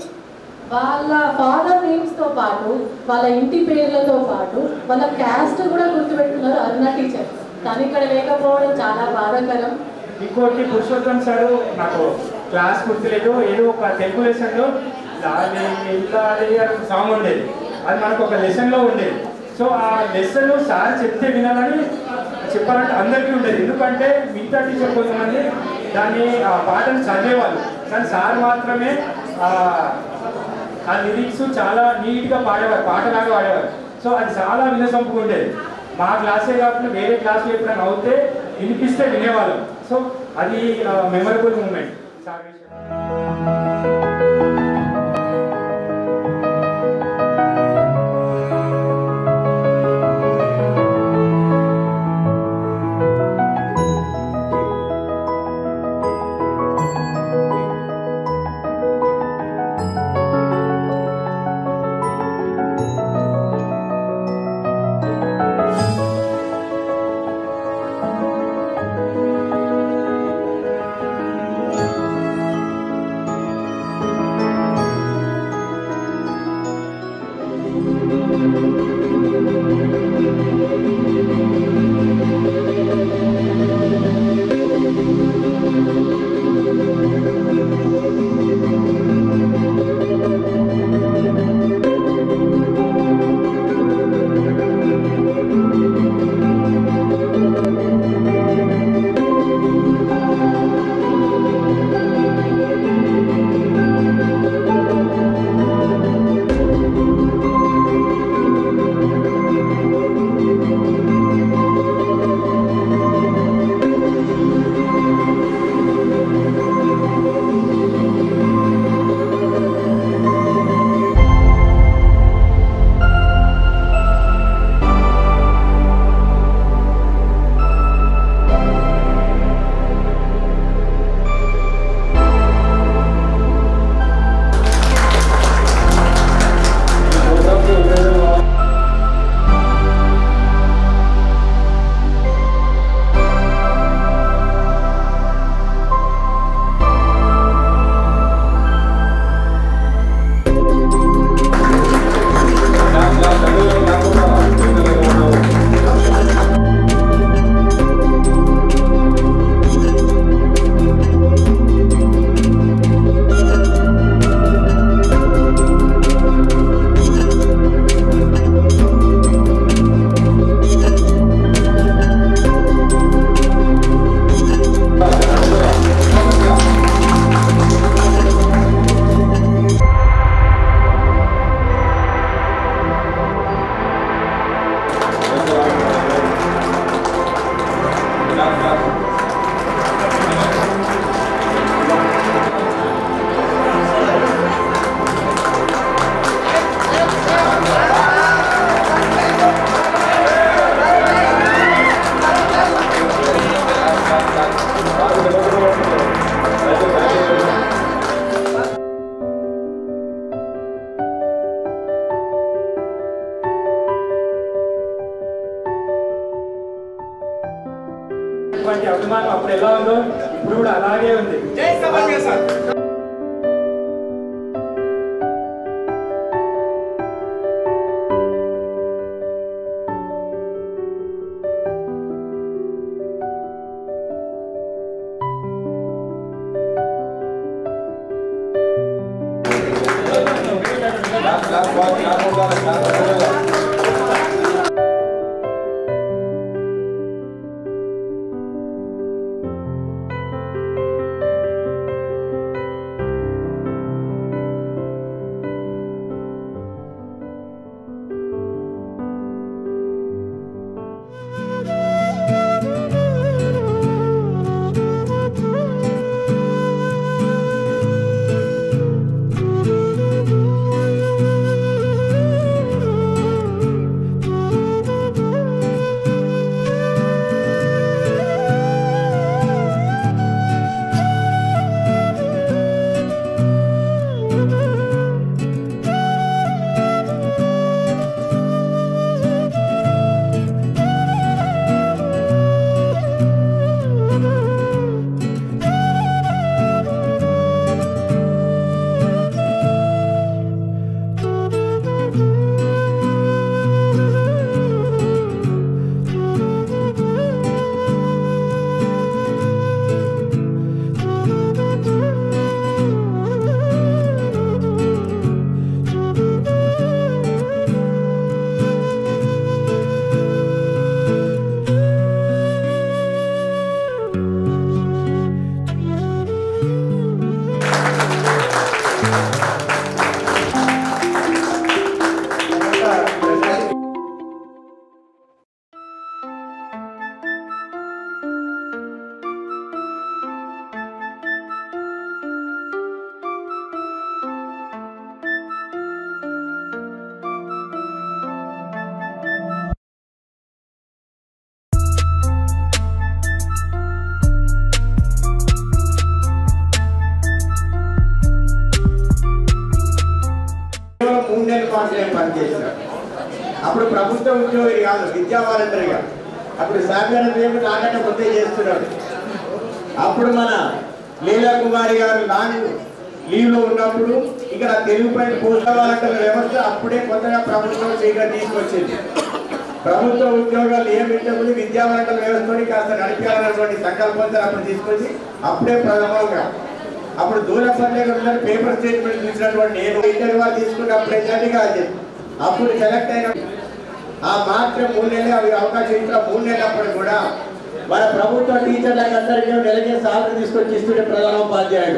వాళ్ళ ఫాదర్ నేమ్స్ తో పాటు వాళ్ళ ఇంటి పేర్లతో పాటు వాళ్ళ క్యాస్ట్ కూడా గుర్తుపెట్టుకున్నారు అరుణ టీచర్ తను ఇక్కడ లేకపోవడం చాలా బాధాకరం ఇంకోటి పురుషోత్తం సార్ నాకు క్లాస్ గుర్తులేదు ఏదో ఒక తెలుగు లెసన్లో లాలి లాలి అని ఒక సాంగ్ ఉండేది అది మనకు ఒక లెసన్లో ఉండేది సో ఆ లెసన్ సార్ చెప్తే వినాలని చెప్పాలంటే అందరికీ ఉండేది ఎందుకంటే మిగతా టీచర్ కొంతమంది దాన్ని ఆ పాటను చదివేవాళ్ళు కానీ సార్ మాత్రమే ఆ ఆ లిరిక్స్ చాలా నీట్గా పాడేవారు పాటలాగా పాడేవారు సో అది చాలా వినసొంపుగా ఉండేది మా క్లాసే కాకుండా వేరే క్లాసులు ఎప్పుడైనా అవుతే వినిపిస్తే వినేవాళ్ళం సో అది మెమరబుల్ మూమెంట్ సార్ విషయం ఓం ఉన్నటువంటి అభిమానం అప్పుడు ఎలా ఉందో ఇప్పుడు కూడా అలాగే ఉంది క్లాస్ క్లాస్ బాగా క్లాస్ ఉండాలి క్లాస్ ఉండాలి కేవలం మూడు నెలల పాటు నేను పనిచేసిన అప్పుడు ప్రభుత్వ ఉద్యోగి కాదు విద్యా వాలంటీర్గా అప్పుడు సాగర్ రేపు నాకంటే ముందే చేస్తున్నాడు అప్పుడు మన లీలా కుమారి గారు నాని లీవ్లో ఉన్నప్పుడు ఇక్కడ తెలుగుపై పోస్ట్ వాలంటీర్ వ్యవస్థ అప్పుడే కొత్తగా ప్రభుత్వం చేయగా తీసుకొచ్చింది ప్రభుత్వ ఉద్యోగాలు ఏమిటప్పుడు విద్యా వాలంటీర్ వ్యవస్థని కాస్త నడిపాలన్నటువంటి సంకల్పంతో అప్పుడు తీసుకొచ్చి అప్పుడే ప్రథమంగా అప్పుడు దూరపల్లి గారు పేపర్ స్టేట్మెంట్ చూసినటువంటి నేను ఇంటర్ వాళ్ళు తీసుకున్నప్పుడు ఏంటంటే కాదు అప్పుడు సెలెక్ట్ అయిన ఆ మాత్రం మూడు నెలలు అవి అవకాశం ఇచ్చిన మూడు నెలలప్పుడు కూడా మన ప్రభుత్వ టీచర్లకు అందరికీ నెలకి సాలరీ తీసుకొచ్చి ఇస్తుండే ప్రధానోపాధ్యాయుడు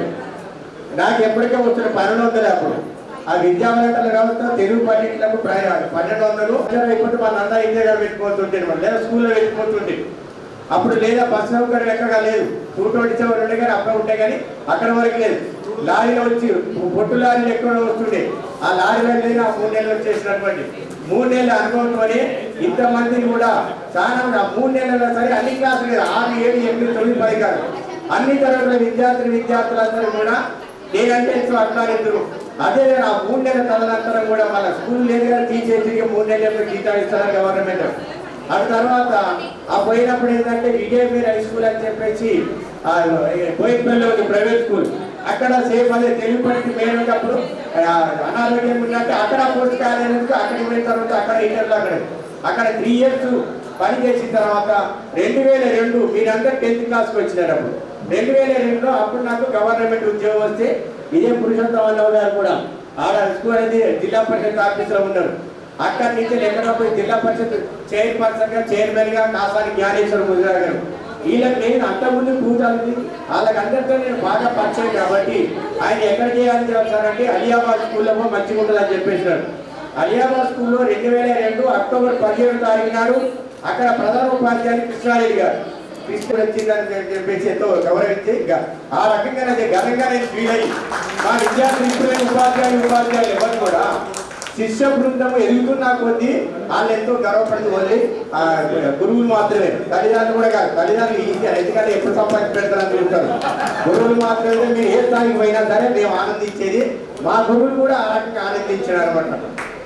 నాకు ఎప్పటికే వస్తున్న పన్నెండు వందలు అప్పుడు ఆ విద్యావంతుల వ్యవస్థ తెలుగు పండితులకు ప్రయాణం పన్నెండు వందలు అయిపోతే మన అన్న ఇండియాగా పెట్టుకోతుంటే లేదా స్కూల్లో పెట్టుకోతుంటే అప్పుడు లేదా బస్ సౌకర్యం ఎక్కగా లేదు టూ ట్వంటీ సెవెన్ ఉండే కానీ అక్కడ ఉంటే కానీ అక్కడ వరకు లేదు లారీలో వచ్చి పొట్టు లారీలు ఎక్కడ వస్తుండే ఆ లారీలో లేదు ఆ మూడు నెలలు వచ్చేసినటువంటి మూడు నెలల అనుభవంతోనే ఇంతమందిని కూడా చాలా మంది ఆ మూడు నెలల్లో సరే అన్ని క్లాసులు లేదు. ఆరు ఏడు ఎనిమిది తొమ్మిది పది కాదు అన్ని తరగతుల విద్యార్థులు విద్యార్థులందరూ కూడా నేనంటే ఎక్కువ అభిమానితులు అదే ఆ మూడు నెలల తదనంతరం కూడా మన స్కూల్ లేదు కానీ తీసేసి మూడు నెలలకు జీతాలు ఇస్తారు గవర్నమెంట్ ఆ తర్వాత ఆ పోయినప్పుడు ఏంటంటే విజయవీర్ హై స్కూల్ అని చెప్పేసి ఆ బోయిపల్లిలో ఉంది ప్రైవేట్ స్కూల్ అక్కడ సేఫ్ అదే తెలుగు పనికి మేడం అప్పుడు ఆ, అనారోగ్యం ఉన్నట్టు అక్కడ పోస్ట్ కాలేజీకి అక్కడికి పోయిన తర్వాత అక్కడ ఇంటర్లో అక్కడ అక్కడ త్రీ ఇయర్స్ పని చేసిన తర్వాత రెండు వేల రెండు మీరందరూ టెన్త్ క్లాస్కి వచ్చినారు అప్పుడు రెండు వేల రెండులో అప్పుడు నాకు గవర్నమెంట్ ఉద్యోగం వస్తే ఇదే పురుషోత్తమరావు గారు కూడా ఆడ స్కూల్ అనేది జిల్లా పరిషత్ ఆఫీసులో ఉన్నారు అక్కడి నుంచి ఎక్కడ పోయి జిల్లా పరిషత్ చైర్పర్సన్ గా చైర్మన్ గా కాసాని జ్ఞానేశ్వర ముద్రా గారు వీళ్ళకి నేను అంతకుముందు కూర్చోాలి వాళ్ళకందరితో నేను బాగా పరిచయం కాబట్టి ఆయన ఎక్కడ చేయాలని చెప్తారంటే అలియాబాద్ స్కూల్లో మంచిగా ఉంటుందని చెప్పేసినాడు అలియాబాద్ స్కూల్లో రెండు వేల రెండు అక్టోబర్ పదిహేడు తారీఖు నాడు అక్కడ ప్రధాన ఉపాధ్యాయులు కృష్ణారెడ్డి గారు కృష్ణ వచ్చిందని చెప్పేసి ఎంతో గౌరవించి గ- ఆ రకంగా అది ఘనంగా నేను ఫీల్ అయ్యి మా విద్యార్థులు ఇప్పుడు ఉపాధ్యాయులు ఉపాధ్యాయులు ఎవరు కూడా శిష్య బృందం ఎదుగుతున్న కొద్దీ వాళ్ళు ఎంతో గర్వపడుతూ వదిలి ఆ గురువులు మాత్రమే తల్లిదండ్రులు కూడా కాదు తల్లిదండ్రులు ఈజీ ఎందుకంటే ఎప్పుడు సంపాదించి పెడతారని చూస్తారు గురువులు మాత్రమే మీరు ఏ స్థాయికి పోయినా సరే మేము ఆనందించేది మా గురువులు కూడా ఆ రకంగా ఆనందించారు అనమాట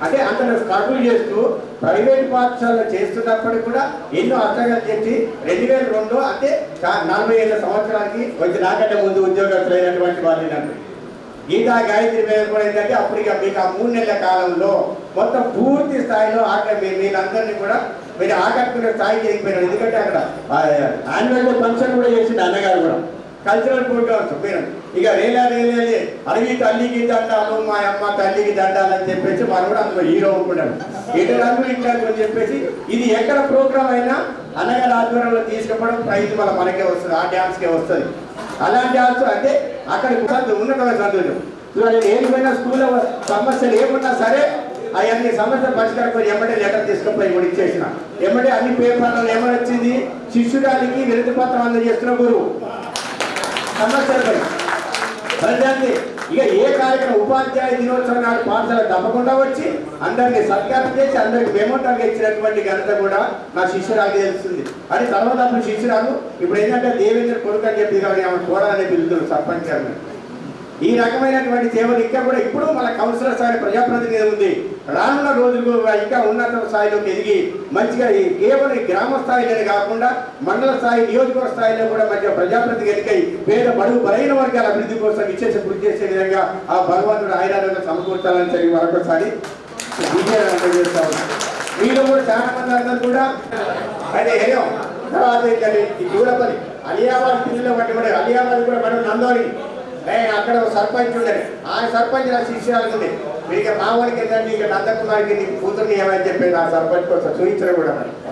అంటే అంత స్ట్రగుల్ చేస్తూ ప్రైవేట్ పాఠశాలలో చేస్తున్నప్పటికీ కూడా ఎన్నో అర్థాలు చెప్పి రెండు వేల రెండు అంటే చా- నలభై ఏళ్ళ సంవత్సరానికి వచ్చి నాకంటే ముందు ఉద్యోగస్తులైనటువంటి వాళ్ళు నన్ను గీతా గాయత్రి మీద కూడా ఏంటంటే అప్పుడు ఇక మీకు ఆ మూడు నెలల కాలంలో మొత్తం పూర్తి స్థాయిలో ఆక మీ- మీరందరినీ కూడా మీరు ఆకట్టుకునే స్థాయికి ఎదిగిపోయినారు ఎందుకంటే అక్కడ యాన్యువల్ డే ఫంక్షన్ కూడా చేసిండు అన్నగారు కూడా కల్చరల్ ప్రోగ్రామ్స్ మీరు ఇక రేలా రేలే అడవి తల్లికి దండాలు మా అమ్మ తల్లికి దండాలు అని చెప్పేసి మనం కూడా అందులో హీరో అనుకున్నాడు ఇటు రంగు ఇటు రంగు అని చెప్పేసి ఇది ఎక్కడ ప్రోగ్రామ్ అయినా అన్నగారి ఆధ్వర్యంలో తీసుకుపోవడం ప్రైజ్ మళ్ళీ మనకే వస్తుంది ఆ డ్యాన్స్కే వస్తుంది అలాంటి డ్యాన్స్ అంటే అక్కడ సంతో- ఉన్నతమైన సంతోషం చూడండి ఏది పోయినా స్కూల్లో సమస్యలు ఏమున్నా సరే అవన్నీ సమస్యలు పరిష్కారం ఎమ్మటే లెటర్ తీసుకుపోయి కూడా ఇచ్చేసిన ఎమ్మటే అన్ని పేపర్లలో ఏమని వచ్చింది శిష్యురాలికి వినతి పత్రం అందజేస్తున్న గురువు సమస్యలపై ప్రజాన్ని ఇక ఏ కార్యక్రమం ఉపాధ్యాయ దినోత్సవం నాడు పాఠశాల తప్పకుండా వచ్చి అందరినీ సత్కారం చేసి అందరికి మెమోటాగా ఇచ్చినటువంటి ఘనత కూడా నా శిష్యురాలు తెలుస్తుంది అని తర్వాత అప్పుడు శిష్యురాలు ఇప్పుడు ఏంటంటే దేవేంద్ర కొడుకు అని చెప్పి కాబట్టి ఆమె చూడాలని పిలుతున్నారు సర్పంచ్ గారిని ఈ రకమైనటువంటి సేవలు ఇంకా కూడా ఇప్పుడు మన కౌన్సిలర్ స్థాయి ప్రజాప్రతినిధి ఉంది రానున్న రోజులు ఇంకా ఉన్నత స్థాయిలోకి ఎదిగి మంచిగా ఈ కేవలం ఈ గ్రామ స్థాయిలోనే కాకుండా మండల స్థాయి నియోజకవర్గ స్థాయిలో కూడా మంచిగా ప్రజాప్రతినిధి ఎన్నికై పేద బడుగు బలైన వర్గాల అభివృద్ధి కోసం విశేష కృషి చేసే విధంగా ఆ భగవంతుడు ఆయురాలను సమకూర్చాలని చెప్పి మరొకసారి విజయాలు అందజేస్తా ఉన్నాను. మీలో కూడా చాలా మంది అందరూ కూడా అయితే ఏదో తర్వాత ఇంకా ఈ దూరపల్లి అలియాబాద్ పిల్లలు బట్టి కూడా అలియాబాద్ కూడా మనం నందోని ఏ అక్కడ ఒక సర్పంచ్ ఉండేది ఆ సర్పంచ్ నా శిష్యాలు ఉంది మీకు మా వాడికి ఏంటంటే ఇక నందకుమారికి నీకు కూతుర్ని ఏమని చెప్పేది ఆ సర్పంచ్ కోసం చూపించడం కూడా మరి